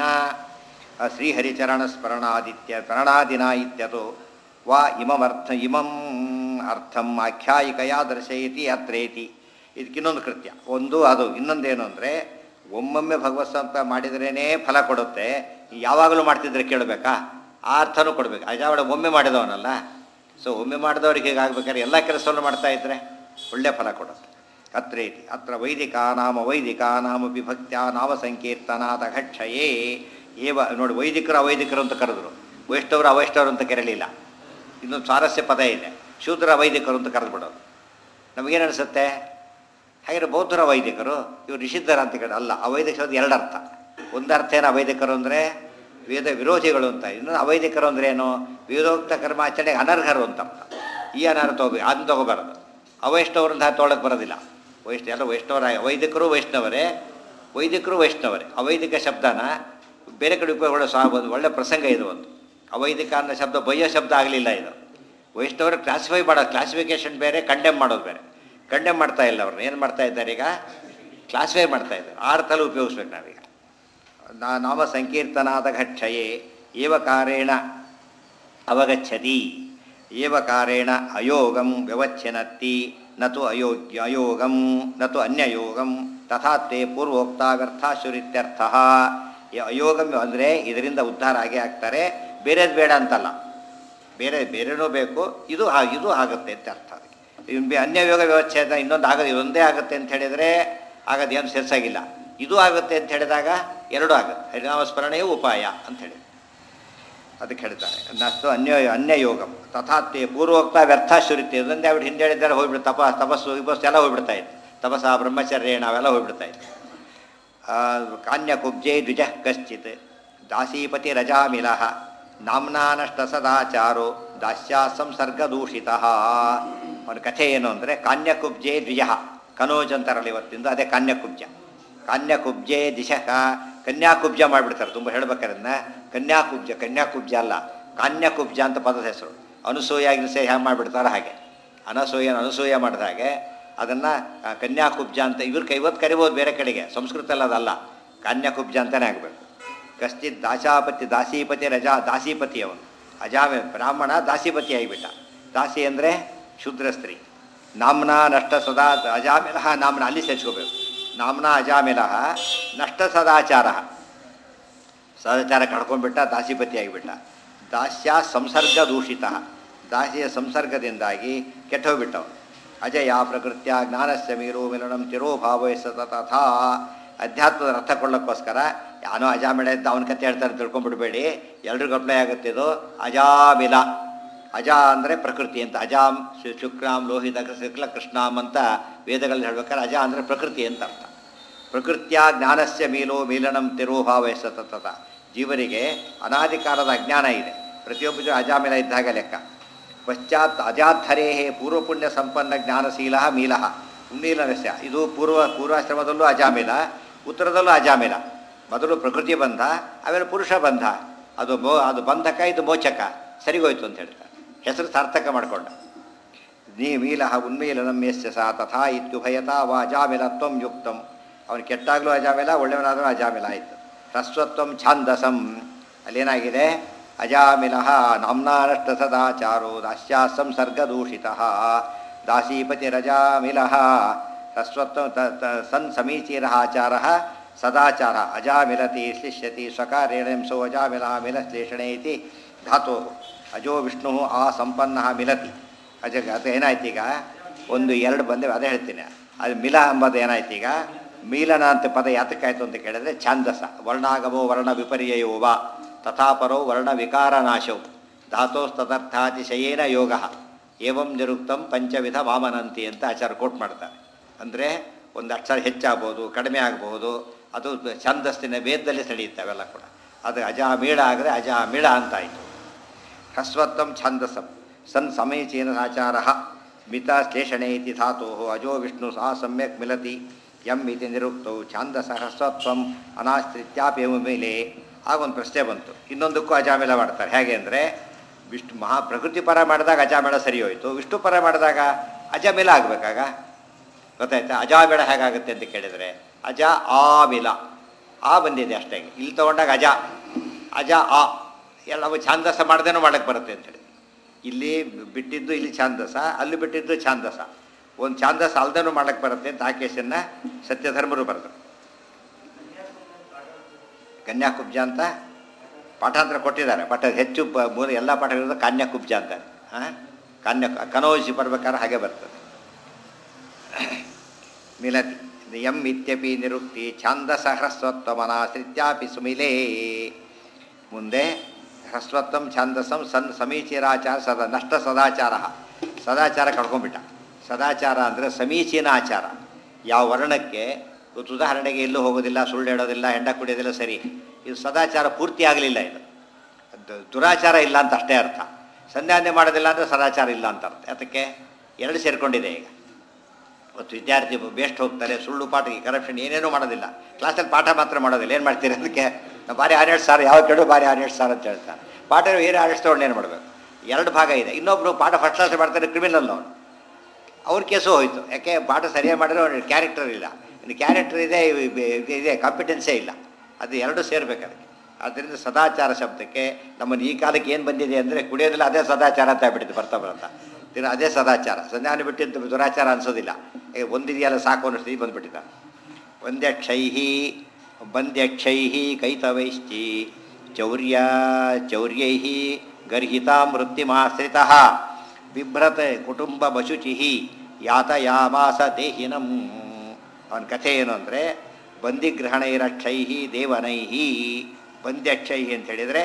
ಅ ಶ್ರೀಹರಿಚರಣ ಸ್ಮರಣಾದಿತ್ಯ ಸ್ಮರಣಾದಿನ ಇತ್ಯತೋ ವಾ ಇಮಮರ್ಥ ಇಮಂ ಅರ್ಥಂ ಆಖ್ಯಾಯಿಕಯಾ ದರ್ಶಯತಿ ಅತ್ರೇತಿ ಇದಕ್ಕಿನ್ನೊಂದು ಕೃತ್ಯ ಒಂದು ಅದು ಇನ್ನೊಂದೇನು ಅಂದರೆ ಒಮ್ಮೊಮ್ಮೆ ಭಗವತ್ ಸಂಪ ಮಾಡಿದ್ರೇ ಫಲ ಕೊಡುತ್ತೆ ಯಾವಾಗಲೂ ಮಾಡ್ತಿದ್ರೆ ಕೇಳಬೇಕಾ ಆ ಅರ್ಥನೂ ಕೊಡಬೇಕು ಅಜಾವಳ ಒಮ್ಮೆ ಮಾಡಿದವನಲ್ಲ ಸೊ ಒಮ್ಮೆ ಮಾಡಿದವ್ರಿಗೆ ಹೀಗಾಗ್ಬೇಕಾದ್ರೆ ಎಲ್ಲ ಕೆಲಸವನ್ನು ಮಾಡ್ತಾ ಇದ್ರೆ ಒಳ್ಳೆ ಫಲ ಕೊಡುತ್ತೆ ಅತ್ರೇತಿ ಅತ್ರ ವೈದಿಕ ನಾಮ ವೈದಿಕ ನಾಮ ವಿಭಕ್ತ್ಯ ನಾಮ ಸಂಕೀರ್ತನಾದ ಘಕ್ಷಯೇ ಏವ ನೋಡಿ ವೈದಿಕರು ಅವೈದಿಕರು ಅಂತ ಕರೆದ್ರು ವೈಷ್ಣವರು ಅವೈಷ್ಣವರು ಅಂತ ಕರೆಯಲಿಲ್ಲ ಇನ್ನೊಂದು ಸ್ವಾರಸ್ಯ ಪದ ಇದೆ ಶೂದ್ರ ವೈದಿಕರು ಅಂತ ಕರೆದು ಬಿಡೋದು ನಮಗೇನು ಅನಿಸುತ್ತೆ ಹಾಗೆ ಬೌದ್ಧರ ವೈದಿಕರು ಇವರು ನಿಷಿದ್ಧರ ಅಂತ ಕೇಳಿ ಅಲ್ಲ ಅವೈದಿಕ ಶಬ್ದ ಎರಡು ಅರ್ಥ ಒಂದು ಅರ್ಥ ಏನು ಅವೈದಿಕರು ಅಂದರೆ ವೇದ ವಿರೋಧಿಗಳು ಅಂತ ಇನ್ನೊಂದು ಅವೈದಿಕರು ಅಂದರೆ ಏನು ವೇದೋಕ್ತ ಕರ್ಮಾಚರಣೆಗೆ ಅನರ್ಹರು ಅಂತ ಅರ್ಥ ಈ ಅನರ್ಹ ತಗೋಬೇಕು ಅದನ್ನ ತಗೋಬಾರದು ಅವೈಷ್ಣವರು ಅಂತ ತೊಗೊಳಕ್ಕೆ ಬರೋದಿಲ್ಲ ವೈಷ್ಣ ಎಲ್ಲ ವೈಷ್ಣವರ ವೈದಿಕರು ವೈಷ್ಣವರೇ ವೈದಿಕರು ವೈಷ್ಣವರೇ ಅವೈದಿಕ ಶಬ್ದನ ಬೇರೆ ಕಡೆ ಉಪಯೋಗಗಳು ಸಹ ಒಂದು ಒಳ್ಳೆ ಪ್ರಸಂಗ ಇದು ಒಂದು ಅವೈದಿಕ ಅನ್ನೋ ಶಬ್ದ ಬಯ್ಯೋ ಶಬ್ದ ಆಗಲಿಲ್ಲ ಇದು ವೈಷ್ಣವರು ಕ್ಲಾಸಿಫೈ ಮಾಡೋದು ಕ್ಲಾಸಿಫಿಕೇಶನ್ ಬೇರೆ ಕಂಡೆಮ್ ಮಾಡೋದು ಬೇರೆ ಕಂಡೆಮ್ ಮಾಡ್ತಾ ಇಲ್ಲ ಅವ್ರನ್ನ ಏನು ಮಾಡ್ತಾ ಇದ್ದಾರೆ ಈಗ ಕ್ಲಾಸಿಫೈ ಮಾಡ್ತಾ ಇದ್ದಾರೆ ಆ ಅರ್ಥದಲ್ಲಿ ಉಪಯೋಗಿಸ್ಬೇಕು ನಾವೀಗ ನಾ ನಾಮ ಸಂಕೀರ್ತನಾದ ಘಕ್ಷಯೇ ಏವಕಾರೇಣ ಅವಗಚ್ಚತಿ ಏವಕಾರೇಣ ಅಯೋಗಂ ವ್ಯವಚ್ಛನತ್ತಿ ನತು ಅಯೋಗ್ಯ ಅಯೋಗಂ ನತು ಅನ್ಯಯೋಗಂ ತಥಾ ತೇ ಪೂರ್ವೋಕ್ತ ವ್ಯರ್ಥಾಶುರಿತ್ಯರ್ಥ ಈ ಅಯೋಗಂ ಅಂದರೆ ಇದರಿಂದ ಉದ್ಧಾರ ಆಗೇ ಆಗ್ತಾರೆ ಬೇರೆದು ಬೇಡ ಅಂತಲ್ಲ ಬೇರೆ ಬೇರೆನೂ ಬೇಕು ಇದು ಆ- ಇದು ಆಗುತ್ತೆ ಅಂತ ಅರ್ಥ ಅದಕ್ಕೆ ಇವ್ನು ಬೆ- ಅನ್ಯಯೋಗ ವ್ಯವಚ್ಛೇದ ಇನ್ನೊಂದು ಆಗದು ಇದೊಂದೇ ಆಗುತ್ತೆ ಅಂತ ಹೇಳಿದರೆ ಆಗದೇನು ಸೇರ್ಸಾಗಿಲ್ಲ ಇದು ಆಗುತ್ತೆ ಅಂತ ಹೇಳಿದಾಗ ಎರಡೂ ಆಗುತ್ತೆ ಹರಿನಾಮ ಸ್ಮರಣೆಯೂ ಉಪಾಯ ಅಂತ ಹೇಳಿ ಅದಕ್ಕೆ ಹೇಳ್ತಾರೆ ನಸ್ತು ಅನ್ಯ ಅನ್ಯಯೋಗಂ ತಥಾತ್ಯ ಪೂರ್ವೋಕ್ತ ವ್ಯರ್ಥಾಶುರಿತ್ಯ ಇದೊಂದೇ ಅವ್ರು ಹಿಂದೆ ಹೇಳಿದ್ದಾರೆ ಹೋಗ್ಬಿಡು ತಪ ತಪಸ್ಸು ವಿಪಸ್ಸು ಎಲ್ಲ ಹೋಗ್ಬಿಡ್ತಾ ಇತ್ತು ತಪಸ್ಸ ಬ್ರಹ್ಮಚರ್ಯ ನಾವೆಲ್ಲ ಹೋಗ್ಬಿಡ್ತಾ ಇತ್ತು ಕಾನ್ಯಕುಬ್ಜೆ ದ್ವಿಜ ಕಶ್ಚಿತ್ ದಾಸೀಪತಿ ರಜಾಮಿಲ ನಾಮ್ನಾನಷ್ಟ ಸದಾಚಾರೋ ದಾಸ್ಯಾ ಸಂಸರ್ಗದೂಷಿತ ಅವನ ಕಥೆ ಏನು ಅಂದರೆ ಕಾನ್ಯಕುಬ್ಜೆ ದ್ವಿಜ ಕನೋಜ್ ಅಂತಾರಲ್ಲ ಇವತ್ತಿಂದ ಅದೇ ಕಾನ್ಯಕುಬ್ಜ ಕಾನ್ಯಕುಬ್ಜೆ ದಿಶಃ ಕನ್ಯಾಕುಬ್ಜ ಮಾಡಿಬಿಡ್ತಾರೆ ತುಂಬ ಹೇಳ್ಬೇಕಾರನ್ನ ಕನ್ಯಾಕುಬ್ಜ ಕನ್ಯಾಕುಬ್ಜ ಅಲ್ಲ ಕಾನ್ಯಕುಬ್ಜ ಅಂತ ಪದದ ಹೆಸರು ಅನಸೂಯ ಗಿನಸೂಯ ಹ್ಯಾಂಗೆ ಮಾಡಿಬಿಡ್ತಾರೆ ಹಾಗೆ ಅನಸೂಯನ ಅನಸೂಯ ಮಾಡಿದ ಹಾಗೆ ಅದನ್ನು ಕನ್ಯಾಕುಬ್ಜ ಅಂತ ಇವ್ರ ಕೈ ಇವತ್ತು ಕರಿಬೋದು ಬೇರೆ ಕಡೆಗೆ ಸಂಸ್ಕೃತದಲ್ಲಿ ಅದಲ್ಲ ಕನ್ಯಾಕುಬ್ಜ ಅಂತಲೇ ಆಗಬೇಕು ಕಶ್ಚಿತ್ ದಾಸಾಪತಿ ದಾಸೀಪತಿ ರಜಾ ದಾಸೀಪತಿ ಅವನು ಅಜಾಮೆ ಬ್ರಾಹ್ಮಣ ದಾಸೀಪತಿ ಆಗಿಬಿಟ್ಟ ದಾಸಿ ಅಂದರೆ ಶೂದ್ರ ಸ್ತ್ರೀ ನಾಮ್ನ ನಷ್ಟ ಸದಾ ಅಜಾಮಿಲಹ ನಾಮ್ನ ಅಲ್ಲಿ ಸೇರಿಸ್ಕೋಬೇಕು ನಾಮ್ನ ಅಜಾಮಿಲಹ ನಷ್ಟ ಸದಾಚಾರ ಸದಾಚಾರ ಕಳ್ಕೊಂಡ್ಬಿಟ್ಟ ದಾಸಿಪತಿ ಆಗಿಬಿಟ್ಟ ದಾಸ್ಯ ಸಂಸರ್ಗ ದೂಷಿತ ದಾಸಿಯ ಸಂಸರ್ಗದಿಂದಾಗಿ ಕೆಟ್ಟೋಗ್ಬಿಟ್ಟವು ಅಜಯ ಪ್ರಕೃತ್ಯ ಜ್ಞಾನಸ್ಯ ಮೀರೋ ಮಿಲನಂ ತಿರೋಭಾವಯಸ ತಥಾ ಅಧ್ಯಾತ್ಮದ ಅರ್ಥ ಕೊಳ್ಳೋಕ್ಕೋಸ್ಕರ ಯಾನೋ ಅಜಾಮಿಳ ಇದ್ದ ಅವನ ಕತೆ ಹೇಳ್ತಾರೆ ತಿಳ್ಕೊಂಡ್ಬಿಡ್ಬೇಡಿ ಎಲ್ರಿಗೂ ಅಪ್ಲೈ ಆಗುತ್ತೆ ಇದು ಅಜಾಮಿಲ ಅಜ ಅಂದರೆ ಪ್ರಕೃತಿ ಅಂತ ಅಜಾಮ್ ಶು- ಶುಕ್ರಾಮ್ ಲೋಹಿತ ಶುಕ್ಲ ಕೃಷ್ಣಾಮ್ ಅಂತ ವೇದಗಳಲ್ಲಿ ಹೇಳ್ಬೇಕಾದ್ರೆ ಅಜ ಅಂದರೆ ಪ್ರಕೃತಿ ಅಂತ ಅರ್ಥ ಪ್ರಕೃತಿಯ ಜ್ಞಾನಸ್ಯ ಮೀಲೋ ಮೀಲನಂ ತಿರೋಭಾವ ಸತತ ಜೀವರಿಗೆ ಅನಾದಿ ಕಾಲದ ಅಜ್ಞಾನ ಇದೆ ಪ್ರತಿಯೊಬ್ಬರು ಅಜಾಮಿಲ ಇದ್ದಾಗ ಲೆಕ್ಕ ಪಶ್ಚಾತ್ ಅಜಾಧರೇ ಪೂರ್ವಪುಣ್ಯ ಸಂಪನ್ನ ಜ್ಞಾನಶೀಲ ಮೀಲ ಉನ್ಮೀಲನಸ್ಯ ಇದು ಪೂರ್ವ ಪೂರ್ವಾಶ್ರಮದಲ್ಲೂ ಅಜಾಮಿಲ ಉತ್ತರದಲ್ಲೂ ಅಜಾಮಿಲ ಮೊದಲು ಪ್ರಕೃತಿ ಬಂಧ ಆಮೇಲೆ ಪುರುಷ ಬಂಧ ಅದು ಮೋ ಅದು ಬಂಧಕ ಇದು ಮೋಚಕ ಸರಿಗೋಯ್ತು ಅಂತ ಹೇಳ್ತಾರೆ ಹೆಸರು ಸಾರ್ಥಕ ಮಾಡಿಕೊಂಡ ನೀ ಮೀಲ ಉನ್ಮೀಲನಂ ಯಸ್ಯ ಸಾ ತಥಾ ಇತ್ಯುಭಯತಾ ವಾ ಅಜಾಮಿಲತ್ವಂ ಯುಕ್ತಂ ಅವನು ಕೆಟ್ಟಾಗಲೂ ಅಜಾಮಿಲ ಒಳ್ಳೆಯವನಾದರೂ ಅಜಾಮಿಲ ಆಯಿತು ಹ್ರಸ್ವತ್ವಂ ಛಾಂದಸಂ ಅಲ್ಲೇನಾಗಿದೆ ಅಜಾಮಿಲ ನಾಮ್ನಾನಷ್ಟ ಸದಾಚಾರೋ ದಾಸ್ಯಾ ಸಂಸರ್ಗದೂಷಿತ ದಾಸೀಪತಿ ರಜಾಮಿಲ ಹ್ರಸ್ವತ್ವ ತ ತ ಸನ್ ಸಮೀಚೀರ ಆಚಾರ ಸದಾಚಾರ ಅಜಾಮಿಲತಿ ಶ್ಲಿಷ್ಯತಿ ಸ್ವಕಾರೇಣ ಸೋ ಅಜಾಮಿಲ ಮಿಲಶ್ಲೇಷಣೆ ಇತಿ ಧಾತು ಅಜೋ ವಿಷ್ಣು ಆ ಸಂಪನ್ನ ಮಿಲತಿ ಅಜ ಅದು ಏನಾಯ್ತು ಈಗ ಒಂದು ಎರಡು ಬಂದೇವೆ ಅದೇ ಹೇಳ್ತೀನಿ ಅದು ಮಿಲ ಎಂಬುದು ಏನಾಯ್ತು ಈಗ ಮೀಲನ ಅಂತ ಪದ ಯಾತಕ್ಕಾಯ್ತು ಅಂತ ಕೇಳಿದ್ರೆ ಛಾಂದಸ ವರ್ಣಾಗಮೋ ವರ್ಣ ವಿಪರ್ಯಯೋ ವಾ ತಥಾಪರೋ ವರ್ಣ ವಿಕಾರ ನಾಶವು ಧಾತೋಸ್ತದರ್ಥಾತಿಶಯೇನ ಯೋಗ ಏವಂ ನಿರುಕ್ತಂ ಪಂಚವಿಧ ವಾಮನಂತಿ ಅಂತ ಆಚಾರ ಕೋಟ್ ಮಾಡ್ತಾರೆ ಅಂದರೆ ಒಂದು ಅಕ್ಷರ ಹೆಚ್ಚಾಗ್ಬೋದು ಕಡಿಮೆ ಆಗಬಹುದು ಅದು ಛಂದಸ್ಸಿನ ವೇದದಲ್ಲಿ ಸೆಳೆಯುತ್ತೆ ಅವೆಲ್ಲ ಕೂಡ ಅದು ಅಜಾಮೀಳ ಆದರೆ ಅಜಾಮೀಳ ಅಂತಾಯಿತು ಹ್ರಸ್ವತ್ವಂ ಛಂದಸಂ ಸನ್ ಸಮೀಚೀನಾಚಾರ ಮಿತ ಶ್ಲೇಷಣೆ ಇತಿ ಧಾತು ಅಜೋ ವಿಷ್ಣು ಸಹ ಸಮ್ಯಕ್ ಮಿಲತಿ ಯಂ ಇತಿ ನಿರುಕ್ತೌ ಛಾಂದಸ ಹ್ರಸ್ವತ್ವಂ ಅನಾಶ್ರಿತ್ಯಾಪಿ ಮೇಲೆ ಆಗೊಂದು ಪ್ರಶ್ನೆ ಬಂತು ಇನ್ನೊಂದಕ್ಕೂ ಅಜಾಮೇಳ ಮಾಡ್ತಾರೆ ಹೇಗೆ ಅಂದರೆ ವಿಷ್ಣು ಮಹಾ ಪ್ರಕೃತಿ ಪರ ಮಾಡಿದಾಗ ಅಜಾಮೇಳ ಸರಿ ಹೋಯಿತು ವಿಷ್ಣು ಪರ ಮಾಡಿದಾಗ ಅಜಾಮೇಳ ಆಗಬೇಕಾಗ ಗೊತ್ತಾಯ್ತಾ ಅಜಾಮೇಳ ಹೇಗಾಗುತ್ತೆ ಅಂತ ಕೇಳಿದರೆ ಅಜ ಆಮಿಲ ಆ ಬಂದಿದೆ ಅಷ್ಟೇ ಇಲ್ಲಿ ತೊಗೊಂಡಾಗ ಅಜ ಅಜ ಆ ಎಲ್ಲ ಅವು ಛಾಂದಸ ಮಾಡ್ದೇನೋ ಮಾಡಕ್ಕೆ ಬರುತ್ತೆ ಅಂತೇಳಿ ಇಲ್ಲಿ ಬಿಟ್ಟಿದ್ದು ಇಲ್ಲಿ ಛಾಂದಸ ಅಲ್ಲಿ ಬಿಟ್ಟಿದ್ದು ಛಾಂದಸ ಒಂದು ಛಾಂದಸ ಅಲ್ದೇನೂ ಮಾಡಕ್ಕೆ ಬರುತ್ತೆ ಅಂತ ಆ ಕೇಸನ್ನು ಸತ್ಯಧರ್ಮರು ಬರೆದರು ಕನ್ಯಾಕುಬ್ಜ ಅಂತ ಪಾಠಾಂತರ ಕೊಟ್ಟಿದ್ದಾರೆ ಬಟ್ ಅದು ಹೆಚ್ಚು ಪ- ಮೂರು ಎಲ್ಲ ಪಾಠಗಳಿರೋದು ಕನ್ಯಾಕುಬ್ಜ ಅಂತಾರೆ ಹಾಂ ಕನ್ಯಾ ಕನೋಜಿ ಬರ್ಬೇಕಾದ್ರೆ ಹಾಗೆ ಬರ್ತದೆ ಮಿಲತಿ ಯಂ ಇತ್ಯಪಿ ನಿರುಕ್ತಿ ಛಾಂದಸ ಹ್ರಸ್ವತ್ವಮನಾಶ್ರಿತ್ಯಾಪಿ ಸುಮಿಲೇ ಮುಂದೆ ಹ್ರಸ್ವತ್ವಂ ಛಾಂದಸಂ ಸನ್ ಸಮೀಚೀನಾಚಾರ ಸದಾ ನಷ್ಟ ಸದಾಚಾರ ಸದಾಚಾರ ಕಳ್ಕೊಂಡ್ಬಿಟ್ಟ ಸದಾಚಾರ ಅಂದರೆ ಸಮೀಚೀನ ಆಚಾರ ಯಾವ ವರ್ಣಕ್ಕೆ ಇವತ್ತು ಉದಾಹರಣೆಗೆ ಎಲ್ಲೂ ಹೋಗೋದಿಲ್ಲ ಸುಳ್ಳು ಹೇಳೋದಿಲ್ಲ ಹೆಂಡ ಕುಡಿಯೋದಿಲ್ಲ ಸರಿ ಇದು ಸದಾಚಾರ ಪೂರ್ತಿ ಆಗಲಿಲ್ಲ ಇದು ಅದು ದುರಾಚಾರ ಇಲ್ಲ ಅಂತ ಅಷ್ಟೇ ಅರ್ಥ ಸಂಧ್ಯಾನೆ ಮಾಡೋದಿಲ್ಲ ಅಂದರೆ ಸದಾಚಾರ ಇಲ್ಲ ಅಂತ ಅರ್ಥ ಅದಕ್ಕೆ ಎರಡು ಸೇರಿಕೊಂಡಿದೆ ಈಗ ಇವತ್ತು ವಿದ್ಯಾರ್ಥಿ ಬೇಸ್ಟ್ ಹೋಗ್ತಾರೆ ಸುಳ್ಳು ಪಾಠ ಕರಪ್ಷನ್ ಏನೇನೂ ಮಾಡೋದಿಲ್ಲ ಕ್ಲಾಸಲ್ಲಿ ಪಾಠ ಮಾತ್ರ ಮಾಡೋದಿಲ್ಲ ಏನು ಮಾಡ್ತೀರಿ ಅದಕ್ಕೆ ನಾವು ಭಾರಿ ಆರ್ನೆಟ್ ಸಾರ್ ಯಾವ ಕೆಡು ಭಾರಿ ಆರ್ನೆಟ್ ಸಾರ್ ಅಂತ ಹೇಳ್ತಾರೆ ಪಾಠ ಏನು ಆರ್ನೆಟ್ಸ್ ತೊಗೊಂಡು ಏನು ಮಾಡಬೇಕು ಎರಡು ಭಾಗ ಇದೆ ಇನ್ನೊಬ್ಬರು ಪಾಠ ಫಸ್ಟ್ ಕ್ಲಾಸ್ ಮಾಡ್ತಾರೆ ಕ್ರಿಮಿನಲ್ ಅವನು ಅವ್ರ ಕೇಸು ಹೋಯ್ತು ಯಾಕೆ ಪಾಠ ಸರಿಯಾಗಿ ಮಾಡಿದ್ರೆ ಅವ್ನಿಗೆ ಕ್ಯಾರೆಕ್ಟರ್ ಇಲ್ಲ ಇನ್ನು ಕ್ಯಾರೆಕ್ಟರ್ ಇದೆ ಇವ್- ಇವ್- ಇದೆ ಕಾಂಪಿಟೆನ್ಸೇ ಇಲ್ಲ ಅದು ಎರಡು ಸೇರ್ಬೇಕು ಅದಕ್ಕೆ ಆದ್ದರಿಂದ ಸದಾಚಾರ ಶಬ್ದಕ್ಕೆ ನಮ್ಮನ್ನು ಈ ಕಾಲಕ್ಕೆ ಏನು ಬಂದಿದೆ ಅಂದರೆ ಕುಡಿಯೋದಿಲ್ಲ ಅದೇ ಸದಾಚಾರ ಅಂತ ಆಗ್ಬಿಟ್ಟಿದೆ ಬರ್ತಾ ಬರ್ತಾ ದಿನ ಅದೇ ಸದಾಚಾರ ಸಂಧಾನ ಬಿಟ್ಟಿದ್ದು ದುರಾಚಾರ ಅನಿಸೋದಿಲ್ಲ ಈಗ ಒಂದಿದೆಯಲ್ಲ ಸಾಕು ಅನ್ನೋ ಸ್ಥಿತಿ ಬಂದುಬಿಟ್ಟಿದ್ದಾರೆ ವಂದ್ಯಕ್ಷೈಹಿ ಬಂದ್ಯಕ್ಷೈಹಿ ಕೈತವೈಶ್ಚಿ ಚೌರ್ಯ ಚೌರ್ಯೈಹಿ ಗರ್ಹಿತಾ ಮೃತ್ಯುಮಾಶ್ರಿತಃ ಬಿಭ್ರತ ಕುಟುಂಬ ಬಶುಚಿ ಯಾತಯಾಮಾಸ ದೇಹಿನಂ ಅವನ ಕಥೆ ಏನು ಅಂದರೆ ಬಂದಿಗ್ರಹಣೈರಕ್ಷೈಹಿ ದೇವನೈಹಿ ಬಂದ್ಯಕ್ಷೈಹಿ ಅಂತ ಹೇಳಿದರೆ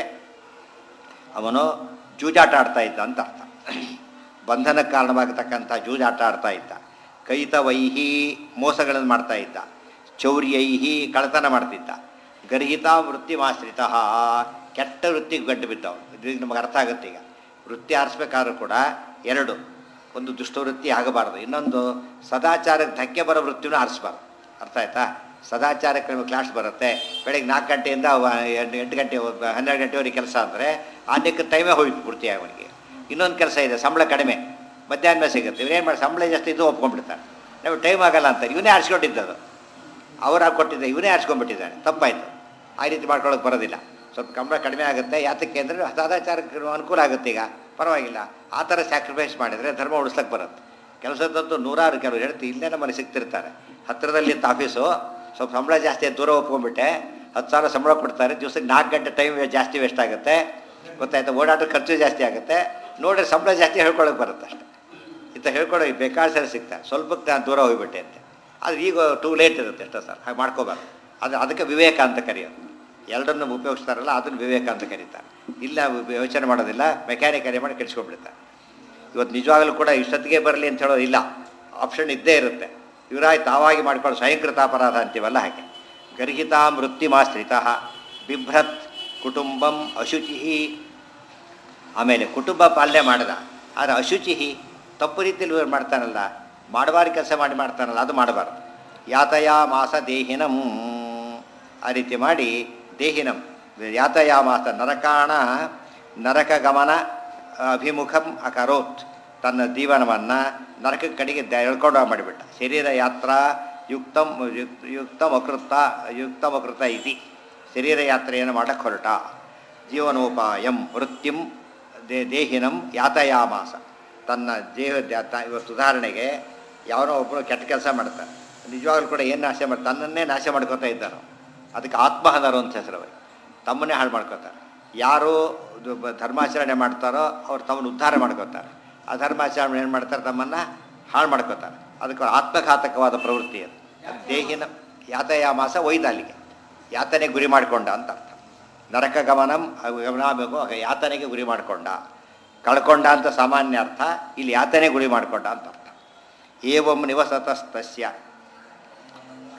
ಅವನು ಜೂಜಾಟ ಆಡ್ತಾ ಇದ್ದ ಅಂತ ಅರ್ಥ ಬಂಧನಕ್ಕೆ ಕಾರಣವಾಗತಕ್ಕಂಥ ಜೂಜಾಟ ಆಡ್ತಾ ಇದ್ದ ಕೈತವೈಹಿ ಮೋಸಗಳನ್ನು ಮಾಡ್ತಾ ಇದ್ದ ಚೌರ್ಯೈಹಿ ಕಳತನ ಮಾಡ್ತಿದ್ದ ಗರ್ಹಿತ ವೃತ್ತಿಮಾಶ್ರಿತ ಕೆಟ್ಟ ವೃತ್ತಿಗೆ ಗಂಟು ಬಿದ್ದವನು ಇದು ನಮಗೆ ಅರ್ಥ ಆಗುತ್ತೆ ಈಗ ವೃತ್ತಿ ಆರಿಸ್ಬೇಕಾದ್ರೂ ಕೂಡ ಎರಡು ಒಂದು ದುಷ್ಟವೃತ್ತಿ ಆಗಬಾರ್ದು ಇನ್ನೊಂದು ಸದಾಚಾರಕ್ಕೆ ಧಕ್ಕೆ ಬರೋ ವೃತ್ತಿನೂ ಆರಿಸ್ಬಾರ್ದು ಅರ್ಥ ಆಯ್ತಾ ಸದಾಚಾರಕ್ಕೆ ನಿಮಗೆ ಕ್ಲಾಸ್ ಬರುತ್ತೆ ಬೆಳಗ್ಗೆ ನಾಲ್ಕು ಗಂಟೆಯಿಂದ ಅವ ಎಂಟು ಎಂಟು ಗಂಟೆ ಹನ್ನೆರಡು ಗಂಟೆವರೆಗೆ ಕೆಲಸ ಅಂದರೆ ಆನ್ಯಕ್ಕೆ ಟೈಮೇ ಹೋಯ್ತು ಪೂರ್ತಿ ಅವನಿಗೆ ಇನ್ನೊಂದು ಕೆಲಸ ಇದೆ ಸಂಬಳ ಕಡಿಮೆ ಮಧ್ಯಾಹ್ನ ಮೇಲೆ ಸಿಗುತ್ತೆ ಇವನೇನು ಮಾಡಿ ಸಂಬಳ ಜಾಸ್ತಿ ಇದ್ದು ಒಪ್ಕೊಂಡ್ಬಿಡ್ತಾನೆ ನಾವು ಟೈಮ್ ಆಗಲ್ಲ ಅಂತ ಇವನೇ ಆರಿಸ್ಕೊಂಡಿದ್ದದು ಅವ್ರು ಕೊಟ್ಟಿದ್ದ ಇವನೇ ಆರಿಸ್ಕೊಂಡ್ಬಿಟ್ಟಿದ್ದಾನೆ ತಪ್ಪಾಯಿತು ಆ ರೀತಿ ಮಾಡ್ಕೊಳ್ಳೋಕೆ ಬರೋದಿಲ್ಲ ಸ್ವಲ್ಪ ಕಂಬಳ ಕಡಿಮೆ ಆಗುತ್ತೆ ಯಾತಕ್ಕೆ ಅಂದರೆ ಸದಾಚಾರಕ್ಕೆ ಅನುಕೂಲ ಆಗುತ್ತೆ ಈಗ ಪರವಾಗಿಲ್ಲ ಆ ಥರ ಸ್ಯಾಕ್ರಿಫೈಸ್ ಮಾಡಿದರೆ ಧರ್ಮ ಉಳಿಸ್ಲಕ್ಕೆ ಬರುತ್ತೆ ಕೆಲಸದಂತೂ ನೂರಾರು ಕೆಲವರು ಹೇಳ್ತೀವಿ ಇಲ್ಲೇ ನಮ್ಮನೆ ಸಿಗ್ತಿರ್ತಾರೆ ಹತ್ತಿರದಲ್ಲಿ ಇತ್ತು ಆಫೀಸು ಸ್ವಲ್ಪ ಸಂಬಳ ಜಾಸ್ತಿ ಅಂತ ದೂರ ಒಪ್ಕೊಂಡ್ಬಿಟ್ಟೆ ಹತ್ತು ಸಾವಿರ ಸಂಬಳ ಕೊಡ್ತಾರೆ ದಿವಸಕ್ಕೆ ನಾಲ್ಕು ಗಂಟೆ ಟೈಮ್ ಜಾಸ್ತಿ ವೇಸ್ಟ್ ಆಗುತ್ತೆ ಗೊತ್ತಾಯ್ತು ಓಡಾಟ ಖರ್ಚು ಜಾಸ್ತಿ ಆಗುತ್ತೆ ನೋಡಿದ್ರೆ ಸಂಬಳ ಜಾಸ್ತಿ ಹೇಳ್ಕೊಳಕ್ಕೆ ಬರುತ್ತೆ ಅಷ್ಟೇ ಇಂಥ ಹೇಳ್ಕೊಡೋ ಬೇಕಾದ ಸರಿ ಸಿಗ್ತಾರೆ ಸ್ವಲ್ಪಕ್ಕೆ ನಾನು ದೂರ ಹೋಗ್ಬಿಟ್ಟೆ ಅಂತೆ ಆದರೆ ಈಗ ಟೂ ಲೇಟ್ ಇರುತ್ತೆ ಎಷ್ಟೋ ಸರ್ ಹಾಗೆ ಮಾಡ್ಕೋಬಾರ್ದು ಅದು ಅದಕ್ಕೆ ವಿವೇಕ ಅಂತ ಕರೆಯೋದು ಎರಡನ್ನು ಉಪಯೋಗಿಸ್ತಾರಲ್ಲ ಅದನ್ನು ವಿವೇಕ ಅಂತ ಕರೀತಾರೆ ಇಲ್ಲ ಯೋಚನೆ ಮಾಡೋದಿಲ್ಲ ಮೆಕ್ಯಾನಿಕಲಿ ಮಾಡಿ ಕೆಡಿಸ್ಕೊಂಡ್ಬಿಡ್ತಾರೆ ಇವತ್ತು ನಿಜವಾಗಲೂ ಕೂಡ ಇಷ್ಟೊತ್ತಿಗೆ ಬರಲಿ ಅಂತ ಹೇಳೋದು ಇಲ್ಲ ಆಪ್ಷನ್ ಇದ್ದೇ ಇರುತ್ತೆ ಇವರಾಗಿ ತಾವಾಗಿ ಮಾಡ್ಕೊಂಡು ಸ್ವಯಂಕೃತ ಅಪರಾಧ ಅಂತೀವಲ್ಲ ಹಾಗೆ ಗರ್ಹಿತ ಮೃತ್ಯುಮಾಶ್ರಿತ ಬಿಭ್ರತ್ ಕುಟುಂಬಂ ಅಶುಚಿ ಆಮೇಲೆ ಕುಟುಂಬ ಪಾಲನೆ ಮಾಡಿದ ಆದರೆ ಅಶುಚಿ ತಪ್ಪು ರೀತಿಯಲ್ಲಿ ಇವ್ರು ಮಾಡ್ತಾನಲ್ಲ ಮಾಡಬಾರ್ದು ಕೆಲಸ ಮಾಡಿ ಮಾಡ್ತಾನಲ್ಲ ಅದು ಮಾಡಬಾರ್ದು ಯಾತಯಾಮಾಸ ದೇಹಿನಂ ಆ ರೀತಿ ಮಾಡಿ ದೇಹಿನಂ ಯಾತಯಾಮಾಸ ನರಕಾಣ ನರಕ ಗಮನ ಅಭಿಮುಖಂ ಅಕರೋತ್ ತನ್ನ ಜೀವನವನ್ನು ನರಕ ಕಡೆಗೆ ದ- ಎಳ್ಕೊಂಡು ಮಾಡಿಬಿಟ್ಟ ಶರೀರ ಯಾತ್ರಾ ಯುಕ್ತಂ ಯುಕ್- ಯುಕ್ತಂ ಅಕೃತ ಯುಕ್ತಂ ಅಕೃತ ಇತಿ ಶರೀರ ಯಾತ್ರೆಯನ್ನು ಮಾಡಕ್ಕೆ ಹೊರಟ ಜೀವನೋಪಾಯಂ ವೃತ್ತಿಂ ದೇ ದೇಹಿನಂ ಯಾತಯಾಮಾಸ ತನ್ನ ದೇಹ ತ- ಇವತ್ತು ಉದಾಹರಣೆಗೆ ಯಾವನೋ ಒಬ್ಬರು ಕೆಟ್ಟ ಕೆಲಸ ಮಾಡ್ತಾನೆ ನಿಜವಾಗ್ಲೂ ಕೂಡ ಏನು ನಾಶ ಮಾಡಿ ತನ್ನನ್ನೇ ನಾಶ ಮಾಡ್ಕೋತಾ ಇದ್ದಾನೋ ಅದಕ್ಕೆ ಆತ್ಮಹನರು ಅಂತ ಹೆಸರು ಅವರಿಗೆ ತಮ್ಮನ್ನೇ ಹಾಳು ಮಾಡ್ಕೋತಾರೆ ಯಾರು ಇದು ಬ- ಧರ್ಮಾಚರಣೆ ಮಾಡ್ತಾರೋ ಅವ್ರು ತಮ್ಮನ್ನು ಉದ್ಧಾರ ಮಾಡ್ಕೋತಾರೆ ಆ ಧರ್ಮಾಚರಣೆ ಏನು ಮಾಡ್ತಾರೆ ತಮ್ಮನ್ನು ಹಾಳು ಮಾಡ್ಕೋತಾರೆ ಅದಕ್ಕೆ ಆತ್ಮಘಾತಕವಾದ ಪ್ರವೃತ್ತಿ ಅದು ಅದು ದೇಹಿನ ಯಾತಯಾಮಾಸ ಒಯ್ದ ಅಲ್ಲಿಗೆ ಯಾತನೆ ಗುರಿ ಮಾಡಿಕೊಂಡ ಅಂತ ಅರ್ಥ ನರಕ ಗಮನಂ ಅದು ಗಮನ ಆಗಬೇಕು ಆಗ ಯಾತನೆಗೆ ಗುರಿ ಮಾಡಿಕೊಂಡ ಕಳ್ಕೊಂಡ ಅಂತ ಸಾಮಾನ್ಯ ಅರ್ಥ ಇಲ್ಲಿ ಯಾತನೆ ಗುರಿ ಮಾಡಿಕೊಂಡ ಅಂತ ಅರ್ಥ ಏವಂ ನಿವಸತಸ್ತಸ್ಯ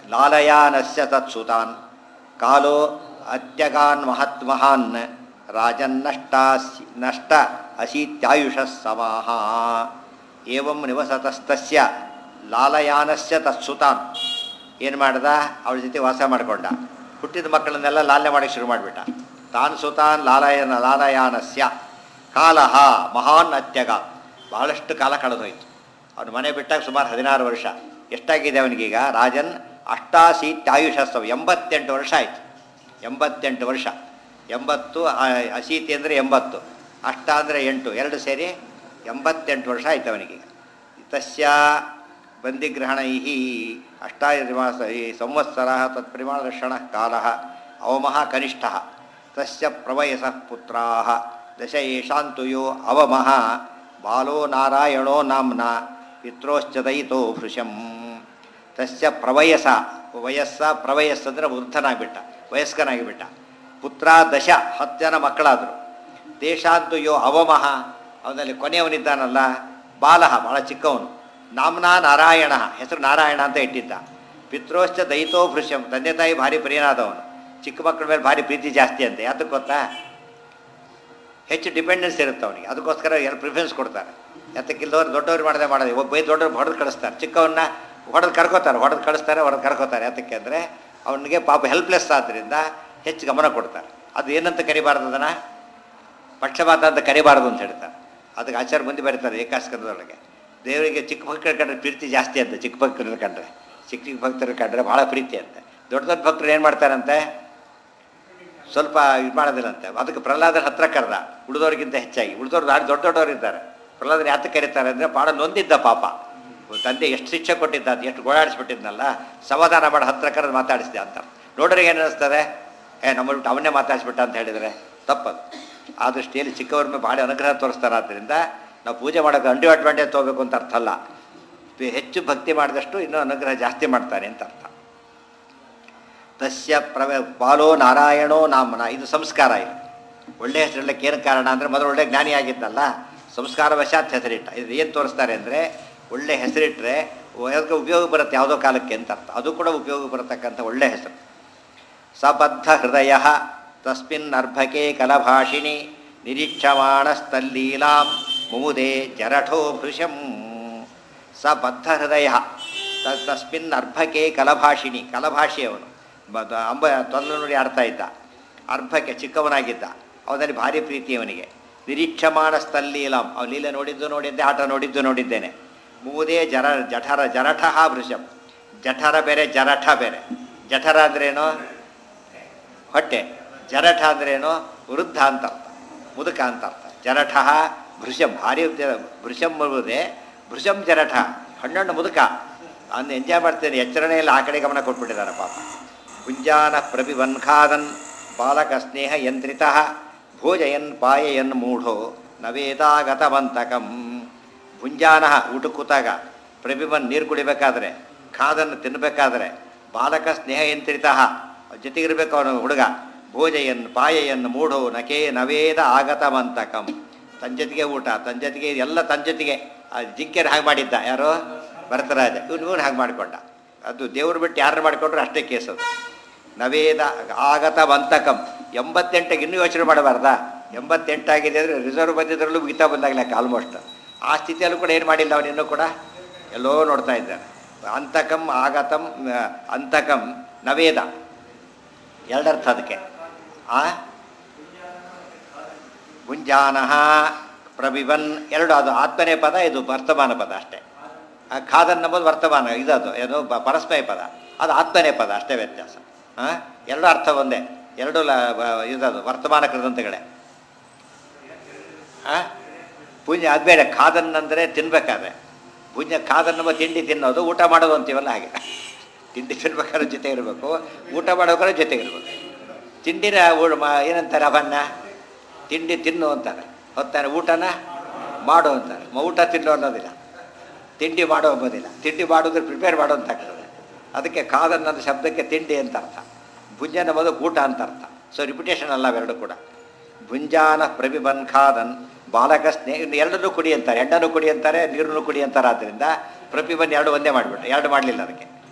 ಲಾಲಯಾನಸ್ಯ ತತ್ಸುತಾನ್ ಕಾಲೋ ಅತ್ಯಗಾನ್ ಮಹತ್ಮಹಾನ್ ರಾಜನ್ನಷ್ಟಾಸಿ ನಷ್ಟ ಅಶೀತ್ಯಾಯುಷ ಸಮಾಹ ಏವಂ ನಿವಸತಸ್ತಸ್ಯ ಲಾಲಯಾನಸ್ಯ ತತ್ಸುತಾನ್ ಏನು ಮಾಡ್ದ ಅವಳ ಜೊತೆ ವಾಸ ಮಾಡಿಕೊಂಡ ಹುಟ್ಟಿದ ಮಕ್ಕಳನ್ನೆಲ್ಲ ಲಾಲ್ಯ ಮಾಡಕ್ಕೆ ಶುರು ಮಾಡಿಬಿಟ್ಟ ತಾನ್ ಸುತಾನ್ ಲಾಲಯನ ಲಾಲಯಾನಸ್ಯ ಕಾಲಹ ಮಹಾನ್ ಅತ್ಯಗ ಬಹಳಷ್ಟು ಕಾಲ ಕಳೆದೋಯ್ತು ಅವನು ಮನೆ ಬಿಟ್ಟಾಗ ಸುಮಾರು ಹದಿನಾರು ವರ್ಷ ಎಷ್ಟಾಗಿದೆ ಅವನಿಗೀಗ ರಾಜನ್ ಅಷ್ಟಾಶೀತ್ಯಾಯುಷಸ್ತವ ಎಂಬತ್ತೆಂಟು ವರ್ಷ ಆಯಿತು ಎಂಬತ್ತೆಂಟು ವರ್ಷ ಎಂಬತ್ತು ಆ- ಅಶೀತಿ ಅಂದರೆ ಎಂಬತ್ತು ಅಷ್ಟ ಅಂದರೆ ಎಂಟು ಎರಡು ಸೇರಿ ಎಂಬತ್ತೆಂಟು ವರ್ಷ ಆಯ್ತು ಅವನಿಗೆ ತಸ್ಯ ಬಂದಿಗ್ರಹಣೈ ಅಷ್ಟಾಯಮಾಸ ಈ ಸಂವತ್ಸರ ತತ್ಪ್ರಮಾಣದರ್ಶನ ಕಾಲ ಅವಮಃ ಕನಿಷ್ಠ ತಸ್ಯ ಪ್ರವಯಸಃ ಪುತ್ರಾ ದಶ ಏಷಾಂತು ಯೋ ಅವಮಃ ಬಾಲೋ ನಾರಾಯಣೋ ನಾಮ್ನ ಪಿತ್ರೋಶ್ಚ ದಯಿತೋ ಭೃಶಂ ತಸ್ಯ ಪ್ರವಯಸ ವಯಸ್ಸ ಪ್ರವಯಸ್ಸ ಅಂದರೆ ವೃದ್ಧನಾಗಿಬಿಟ್ಟ ವಯಸ್ಕನಾಗಿಬಿಟ್ಟ ಪುತ್ರ ದಶ ಹತ್ತು ಜನ ಮಕ್ಕಳಾದರು ದೇಶಾಂತು ಯೋ ಅವಮಃ ಅವನಲ್ಲಿ ಕೊನೆಯವನಿದ್ದಾನಲ್ಲ ಬಾಲಹ ಬಹಳ ಚಿಕ್ಕವನು ನಾಮ್ನಾ ನಾರಾಯಣ ಹೆಸರು ನಾರಾಯಣ ಅಂತ ಇಟ್ಟಿದ್ದ ಪಿತ್ರೋಶ್ಚ ದಯಿತೋ ಭೃಶ್ಯಂ ತಂದೆ ತಾಯಿ ಭಾರಿ ಪ್ರಿಯನಾದವನು ಚಿಕ್ಕ ಮಕ್ಕಳ ಮೇಲೆ ಭಾರಿ ಪ್ರೀತಿ ಜಾಸ್ತಿ ಅಂತೆ ಅದಕ್ಕೆ ಗೊತ್ತಾ ಹೆಚ್ಚು ಡಿಪೆಂಡೆನ್ಸ್ ಇರುತ್ತೆ ಅವನಿಗೆ ಅದಕ್ಕೋಸ್ಕರ ಎಲ್ಲ ಪ್ರಿಫರೆನ್ಸ್ ಕೊಡ್ತಾರೆ ಯಾತಕ್ಕಿಲ್ದವ್ರು ದೊಡ್ಡವ್ರು ಮಾಡದೆ ಮಾಡೋದು ಒಬ್ಬ ಬೈ ದೊಡ್ಡವ್ರು ಹೊಡೆದು ಕಳಿಸ್ತಾರೆ ಚಿಕ್ಕವನ್ನ ಹೊಡೆದು ಕರ್ಕೋತಾರೆ ಹೊಡೆದು ಕಳಿಸ್ತಾರೆ ಹೊಡೆದು ಕರ್ಕೋತಾರೆ ಯಾತಕ್ಕೆ ಅಂದರೆ ಅವನಿಗೆ ಪಾಪ ಹೆಲ್ಪ್ಲೆಸ್ ಆದ್ದರಿಂದ ಹೆಚ್ಚು ಗಮನ ಕೊಡ್ತಾರೆ ಅದು ಏನಂತ ಕರಿಬಾರ್ದು ಅದನ್ನು ಪಕ್ಷಪಾತ ಅಂತ ಕರಿಬಾರದು ಅಂತ ಹೇಳ್ತಾರೆ ಅದಕ್ಕೆ ಆಚಾರ ಮುಂದೆ ಬರೀತಾರೆ ಏಕಾಸ್ಕಂದದೊಳಗೆ ದೇವರಿಗೆ ಚಿಕ್ಕ ಭಕ್ತರು ಕಂಡ್ರೆ ಪ್ರೀತಿ ಜಾಸ್ತಿ ಅಂತ ಚಿಕ್ಕ ಭಕ್ತರನ್ನ ಕಂಡ್ರೆ ಚಿಕ್ಕ ಚಿಕ್ಕ ಭಕ್ತರು ಕಂಡ್ರೆ ಭಾಳ ಪ್ರೀತಿ ಅಂತ ದೊಡ್ಡ ದೊಡ್ಡ ಭಕ್ತರು ಏನು ಮಾಡ್ತಾರಂತೆ ಸ್ವಲ್ಪ ಇದು ಮಾಡೋದಿಲ್ಲಂತೆ ಅದಕ್ಕೆ ಪ್ರಹ್ಲಾದರ ಹತ್ರ ಕರೆದ ಉಳಿದವ್ರಿಗಿಂತ ಹೆಚ್ಚಾಗಿ ಉಳಿದವ್ರು ನಾಳೆ ದೊಡ್ಡ ದೊಡ್ಡವರು ಇದ್ದಾರೆ ಪ್ರಹ್ಲಾದನ ಯಾತಕ್ಕೆ ಕರೀತಾರೆ ಅಂದರೆ ಭಾಳ ನೊಂದಿದ್ದ ಪಾಪ ತಂದೆ ಎಷ್ಟು ಶಿಕ್ಷೆ ಕೊಟ್ಟಿದ್ದ ಅದು ಎಷ್ಟು ಗೋಳಾಡಿಸ್ಬಿಟ್ಟಿದ್ನಲ್ಲ ಸಮಾಧಾನ ಮಾಡಿ ಹತ್ರ ಕರೆದು ಮಾತಾಡಿಸಿದೆ ಅಂತ ನೋಡೋರಿಗೆ ಏನು ಅನಿಸ್ತದೆ ಏ ನಮ್ಮ ಬಿಟ್ಟು ಅವನ್ನೇ ಮಾತಾಡಿಸ್ಬಿಟ್ಟ ಅಂತ ಹೇಳಿದರೆ ತಪ್ಪದು ಆ ದೃಷ್ಟಿಯಲ್ಲಿ ಚಿಕ್ಕವ್ರ ಮೇಲೆ ಭಾಳ ಅನುಗ್ರಹ ತೋರಿಸ್ತಾರೆ ಆದ್ದರಿಂದ ನಾವು ಪೂಜೆ ಮಾಡೋಕೆ ಅಂಡಿ ಅಡ್ವಾಂಟೇಜ್ ತೊಗೋಬೇಕು ಅಂತ ಅರ್ಥ ಅಲ್ಲ ಹೆಚ್ಚು ಭಕ್ತಿ ಮಾಡಿದಷ್ಟು ಇನ್ನೂ ಅನುಗ್ರಹ ಜಾಸ್ತಿ ಮಾಡ್ತಾನೆ ಅಂತ ಅರ್ಥ ತಸ್ಯ ಪ್ರವ ಬಾಲೋ ನಾರಾಯಣೋ ನಾಮನ ಇದು ಸಂಸ್ಕಾರ ಇದು ಒಳ್ಳೆ ಹೆಸರಿಡಲಿಕ್ಕೆ ಏನು ಕಾರಣ ಅಂದರೆ ಮೊದಲು ಒಳ್ಳೆ ಜ್ಞಾನಿಯಾಗಿದ್ದಲ್ಲ ಸಂಸ್ಕಾರ ವಶಾತ್ ಹೆಸರಿಟ್ಟ ಇದು ಏನು ತೋರಿಸ್ತಾರೆ ಅಂದರೆ ಒಳ್ಳೆ ಹೆಸರಿಟ್ಟರೆ ಅದಕ್ಕೆ ಉಪಯೋಗ ಬರುತ್ತೆ ಯಾವುದೋ ಕಾಲಕ್ಕೆ ಅಂತ ಅರ್ಥ ಅದು ಕೂಡ ಉಪಯೋಗ ಬರತಕ್ಕಂಥ ಒಳ್ಳೆ ಹೆಸರು ಸಬದ್ಧ ಹೃದಯ ತಸ್ಮಿನ್ ಅರ್ಭಕೆ ಕಲಭಾಷಿಣಿ ನಿರೀಕ್ಷಮಾಣಸ್ತಲ್ಲೀಲಾಂ ಮುಮುದೆ ಜರಠೋ ಭೃಶಂ ಸ ಬದ್ಧ ಹೃದಯ ತ- ತಸ್ಮಿನ್ ಅರ್ಭಕೆ ಕಲಭಾಷಿಣಿ ಕಲಭಾಷಿ ಅವನು ಬ- ಅಂಬ ತೊಂದರೆ ನೋಡಿ ಆಡ್ತಾ ಇದ್ದ ಅರ್ಭಕ್ಕೆ ಚಿಕ್ಕವನಾಗಿದ್ದ ಅವನಲ್ಲಿ ಭಾರಿ ಪ್ರೀತಿ ಅವನಿಗೆ ನಿರೀಕ್ಷಮಾಣಸ್ತಲ್ಲೀಲಾಂ ಅವ ಲೀಲೆ ನೋಡಿದ್ದು ನೋಡಿದ್ದೆ ಆಟ ನೋಡಿದ್ದು ನೋಡಿದ್ದೇನೆ ಮುಗುದೇ ಜರ ಜಠರ ಜರಠ ಭೃಶಂ ಜಠರ ಬೇರೆ ಜರಠ ಬೇರೆ ಜಠರ ಅಂದ್ರೇನು ಹೊಟ್ಟೆ ಜರಠ ಅಂದ್ರೇನು ವೃದ್ಧ ಅಂತ ಅರ್ಥ ಮುದುಕ ಅಂತ ಅರ್ಥ ಜರಠ ಭೃಶಂ ಭಾರಿ ಉದ್ದ- ಭೃಶಂ ಬರುವುದೇ ಭೃಶಂ ಜರಠ ಹಣ್ಣಣ್ಣು ಮುದುಕ ಅಂದು ಎಂಜಾಯ್ ಮಾಡ್ತೇನೆ ಎಚ್ಚರಣೆಯಲ್ಲಿ ಆ ಕಡೆ ಗಮನ ಕೊಟ್ಬಿಟ್ಟಿದ್ದಾರೆ ಪಾಪ ಕುಂಜಾನ ಪ್ರಭಿವನ್ಖಾದನ್ ಬಾಲಕ ಸ್ನೇಹ ಯಂತ್ರಿತ ಭೋಜಯನ್ ಪಾಯಯನ್ ಮೂಢೋ ನವೇದಾಗತವಂತಕಂ ಭುಂಜಾನ ಊಟ ಕೂತಾಗ ಪ್ರಭಿಮನ್ ನೀರು ಕುಡಿಬೇಕಾದ್ರೆ ಖಾದನ್ನು ತಿನ್ನಬೇಕಾದ್ರೆ ಬಾಲಕ ಸ್ನೇಹ ಯಂತ್ರಿತ ಜೊತೆಗಿರ್ಬೇಕು ಅವನು ಹುಡುಗ ಭೋಜಯನ್ ಪಾಯಯನ್ ಮೂಢೋ ನಕೇ ನವೇದ ಆಗತವಂತಕಂ ತನ್ನ ಜೊತೆಗೆ ಊಟ ತನ್ನ ಜೊತೆಗೆ ಎಲ್ಲ ತನ್ನ ಜೊತೆಗೆ ಆ ಜಿಂಕೆನ ಹಾಗೆ ಮಾಡಿದ್ದ ಯಾರು ಭರತರಾಜ ಇವನು ಇವನು ಹಾಗೆ ಮಾಡಿಕೊಂಡ ಅದು ದೇವ್ರು ಬಿಟ್ಟು ಯಾರು ಮಾಡಿಕೊಂಡ್ರು ಅಷ್ಟೇ ಕೇಸದು ನವೇದ ಆಗತವಂತಕಂ ಎಂಬತ್ತೆಂಟಿಗೆ ಇನ್ನೂ ಯೋಚನೆ ಮಾಡಬಾರ್ದಾ ಎಂಬತ್ತೆಂಟಾಗಿದೆ ಅಂದರೆ ರಿಸರ್ವ್ ಬಂದಿದ್ರಲ್ಲೂ ಗೀತಾ ಬಂದಾಗಲೇ ಆಲ್ಮೋಸ್ಟ್ ಆ ಸ್ಥಿತಿಯಲ್ಲೂ ಕೂಡ ಏನು ಮಾಡಿಲ್ಲ ಅವನು ಇನ್ನೂ ಕೂಡ ಎಲ್ಲೋ ನೋಡ್ತಾ ಇದ್ದಾನೆ ಅಂತಕಂ ಆಗತಂ ಆ, ಅಂತಕಂ ನವೇದ ಎರಡರ್ಥ ಅದಕ್ಕೆ ಆ ಗುಂಜಾನಃ ಪ್ರಭಿವನ್ ಎರಡು ಅದು ಆತ್ಮನೇ ಪದ ಇದು ವರ್ತಮಾನ ಪದ ಅಷ್ಟೇ ಆ ಖಾದನ್ ನಂಬೋದು ವರ್ತಮಾನ ಇದದು ಏನು ಬ- ಪರಸ್ಮಯ ಪದ ಅದು ಆತ್ಮನೇ ಪದ ಅಷ್ಟೇ ವ್ಯತ್ಯಾಸ ಹಾಂ ಎರಡು ಅರ್ಥ ಒಂದೇ ಎರಡು ಲ ಬ- ಇದದು ವರ್ತಮಾನ ಕೃದಂತಗಳೇ ಆ ಪುಂಜ ಅದು ಬೇರೆ ಖಾದನ್ ಅಂದರೆ ತಿನ್ಬೇಕಾದ್ರೆ ಪುಂಜ ಖಾದನ್ ನಮ್ಮ ತಿಂಡಿ ತಿನ್ನೋದು ಊಟ ಮಾಡೋದು ಅಂತೀವಲ್ಲ ಹಾಗೆ ತಿಂಡಿ ತಿನ್ಬೇಕಾದ್ರೆ ಜೊತೆ ಇರಬೇಕು ಊಟ ಮಾಡೋಕ್ಕಾದ್ರೆ ಜೊತೆ ಇರಬೇಕು ತಿಂಡಿನ ಊಟ ಮಾ- ಏನಂತಾರೆ ಅವನ್ನ ತಿಂಡಿ ತಿನ್ನು ಅಂತಾರೆ ಹೊತ್ತಾನೆ ಊಟನ ಮಾಡು ಅಂತಾರೆ ಮ- ಊಟ ತಿನ್ನು ಅನ್ನೋದಿಲ್ಲ ತಿಂಡಿ ಮಾಡೋ ಅಂಬೋದಿಲ್ಲ ತಿಂಡಿ ಮಾಡೋದ್ರೆ ಪ್ರಿಪೇರ್ ಮಾಡೋ ಅಂತ ಆಗ್ತದೆ ಅದಕ್ಕೆ ಖಾದ್ ಅನ್ನೋದು ಶಬ್ದಕ್ಕೆ ತಿಂಡಿ ಅಂತ ಅರ್ಥ ಭುಂಜನ ಮೊದಲು ಊಟ ಅಂತ ಅರ್ಥ ಸೊ ರಿಪಿಟೇಷನ್ ಅಲ್ಲ ಅವೆರಡು ಕೂಡ ಭುಂಜಾನ ಪ್ರಭಿಬನ್ ಖಾದನ್ ಬಾಲಕ ಸ್ನೇಹ ಇನ್ನು ಎರಡನ್ನೂ ಕುಡಿ ಅಂತಾರೆ ಎಣ್ಣನ್ನು ಕುಡಿ ಅಂತಾರೆ ನೀರನ್ನು ಕುಡಿ ಅಂತಾರೆ ಆದ್ದರಿಂದ ಪ್ರತಿಬನ್ ಎರಡು ಒಂದೇ ಮಾಡಿಬಿಟ್ಟು ಎರಡು ಮಾಡಲಿಲ್ಲ ಅದಕ್ಕೆ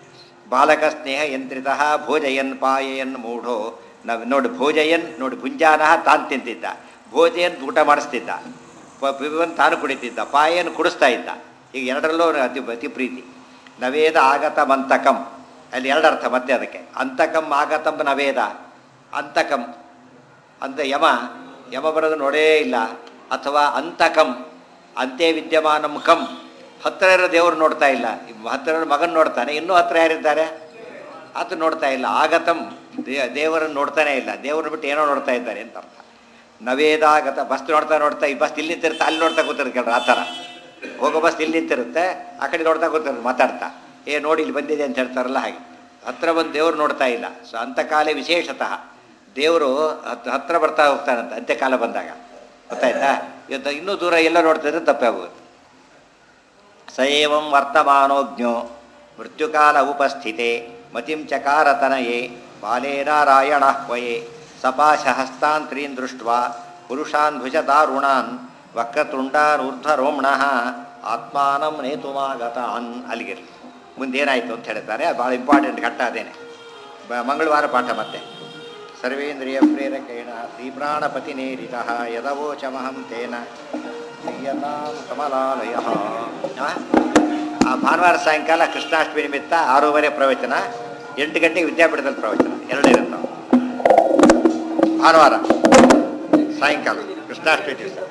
ಬಾಲಕ ಸ್ನೇಹ ಯಂತ್ರಿತ ಭೋಜಯನ್ ಪಾಯಯನ್ ಮೂಢೋ ನಾವು ನೋಡಿ ಭೋಜಯನ್ ನೋಡಿ ಭುಂಜಾನ ತಾನು ತಿಂತಿದ್ದ ಭೋಜಯನ್ ಊಟ ಮಾಡಿಸ್ತಿದ್ದ ಪ- ಪಿಬನ್ ತಾನು ಕುಡಿತಿದ್ದ ಪಾಯನ್ ಕುಡಿಸ್ತಾ ಇದ್ದ ಈಗ ಎರಡರಲ್ಲೂ ಅವ್ನಿಗೆ ಅತಿ ಅತಿ ಪ್ರೀತಿ ನವೇದ ಆಗತ ಮಂತಕಂ ಅಲ್ಲಿ ಎರಡು ಅರ್ಥ ಮತ್ತೆ ಅದಕ್ಕೆ ಅಂತಕಂ ಆಗತಂ ನವೇದ ಅಂತಕಂ ಅಂತ ಯಮ ಯಮ ಬರೋದು ನೋಡೇ ಇಲ್ಲ ಅಥವಾ ಅಂತಕಂ ಅಂತೆ ವಿದ್ಯಮಾನಂ ಕಂ ಹತ್ತಿರ ಇರೋ ದೇವರು ನೋಡ್ತಾ ಇಲ್ಲ ಹತ್ತಿರ ಇರೋ ಮಗನ್ ನೋಡ್ತಾನೆ ಇನ್ನೂ ಹತ್ತಿರ ಯಾರಿದ್ದಾರೆ ಆತ ನೋಡ್ತಾ ಇಲ್ಲ ಆಗತಂ ದೇ ದೇವರನ್ನು ನೋಡ್ತಾನೆ ಇಲ್ಲ ದೇವ್ರನ್ನ ಬಿಟ್ಟು ಏನೋ ನೋಡ್ತಾ ಇದ್ದಾರೆ ಅಂತ ಅರ್ಥ ನವೇದಾಗತ ಬಸ್ ನೋಡ್ತಾ ನೋಡ್ತಾ ಈ ಬಸ್ ಇಲ್ಲಿ ನಿಂತಿರುತ್ತೆ ಅಲ್ಲಿ ನೋಡ್ತಾ ಕೂತಿರುತ್ತೆ ಕೇಳ್ರಿ ಆ ಥರ ಹೋಗೋ ಬಸ್ ಇಲ್ಲಿ ನಿಂತಿರುತ್ತೆ ಆ ಕಡೆ ನೋಡ್ತಾ ಕೂತಿರುತ್ತೆ ಮಾತಾಡ್ತಾ ಏ ನೋಡಿ ಇಲ್ಲಿ ಬಂದಿದೆ ಅಂತ ಹೇಳ್ತಾರಲ್ಲ ಹಾಗೆ ಹತ್ರ ಬಂದು ದೇವ್ರು ನೋಡ್ತಾ ಇಲ್ಲ ಸೊ ಅಂತಕಾಲೇ ವಿಶೇಷತಃ ದೇವರು ಹತ್ ಹತ್ರ ಬರ್ತಾ ಹೋಗ್ತಾನಂತ ಅಂತ್ಯಕಾಲ ಬಂದಾಗ ಗೊತ್ತಾಯ್ತಾ ಇವತ್ತು ಇನ್ನೂ ದೂರ ಎಲ್ಲ ನೋಡ್ತಿದ್ರೆ ತಪ್ಪಾಗೋದು ಸ ಏವಂ ವರ್ತಮಾನೋಜ್ಞೋ ಮೃತ್ಯುಕಾಲ ಉಪಸ್ಥಿತೆ ಮತಿಂ ಚಕಾರತನಯೇ ಬಾಲೇ ನಾರಾಯಣ ವಯೇ ಸಪಾಶಹಸ್ತಾಂತ್ರೀನ್ ದೃಷ್ಟ ಪುರುಷಾನ್ ಭುಜದಾರುಣಾನ್ ವಕ್ರತುಂಡಾನ್ ಊರ್ಧ್ವರೋಮ್ಣಃ ಆತ್ಮಾನಂ ನೇತುಮಾಗತಾನ್ ಅಲ್ಲಿಗಿರಲಿ ಮುಂದೇನಾಯಿತು ಅಂತ ಹೇಳ್ತಾರೆ ಅದು ಭಾಳ ಇಂಪಾರ್ಟೆಂಟ್ ಘಟ್ಟ ಅದೇನೆ ಬ- ಮಂಗಳವಾರ ಪಾಠ ಮತ್ತೆ ಸರ್ವೇಂದ್ರಿಯ ಪ್ರೇರಕೇಣ ಶ್ರೀಪ್ರಾಣಪತಿ ನೇರಿತ ಯದವೋಚಮಹಂ ತೇನ ಕ್ರಿಯತಾಂ ಕಮಲಾಲಯ ಆ ಭಾನುವಾರ ಸಾಯಂಕಾಲ ಕೃಷ್ಣಾಷ್ಟಮಿ ನಿಮಿತ್ತ ಆರೂವರೆ ಪ್ರವಚನ ಎಂಟು ಗಂಟೆಗೆ ವಿದ್ಯಾಪೀಠದಲ್ಲಿ ಪ್ರವಚನ ಎರಡು ಇರುತ್ತೆ ಭಾನುವಾರ ಸಾಯಂಕಾಲ ಕೃಷ್ಣಾಷ್ಟಮಿ ದಿವಸ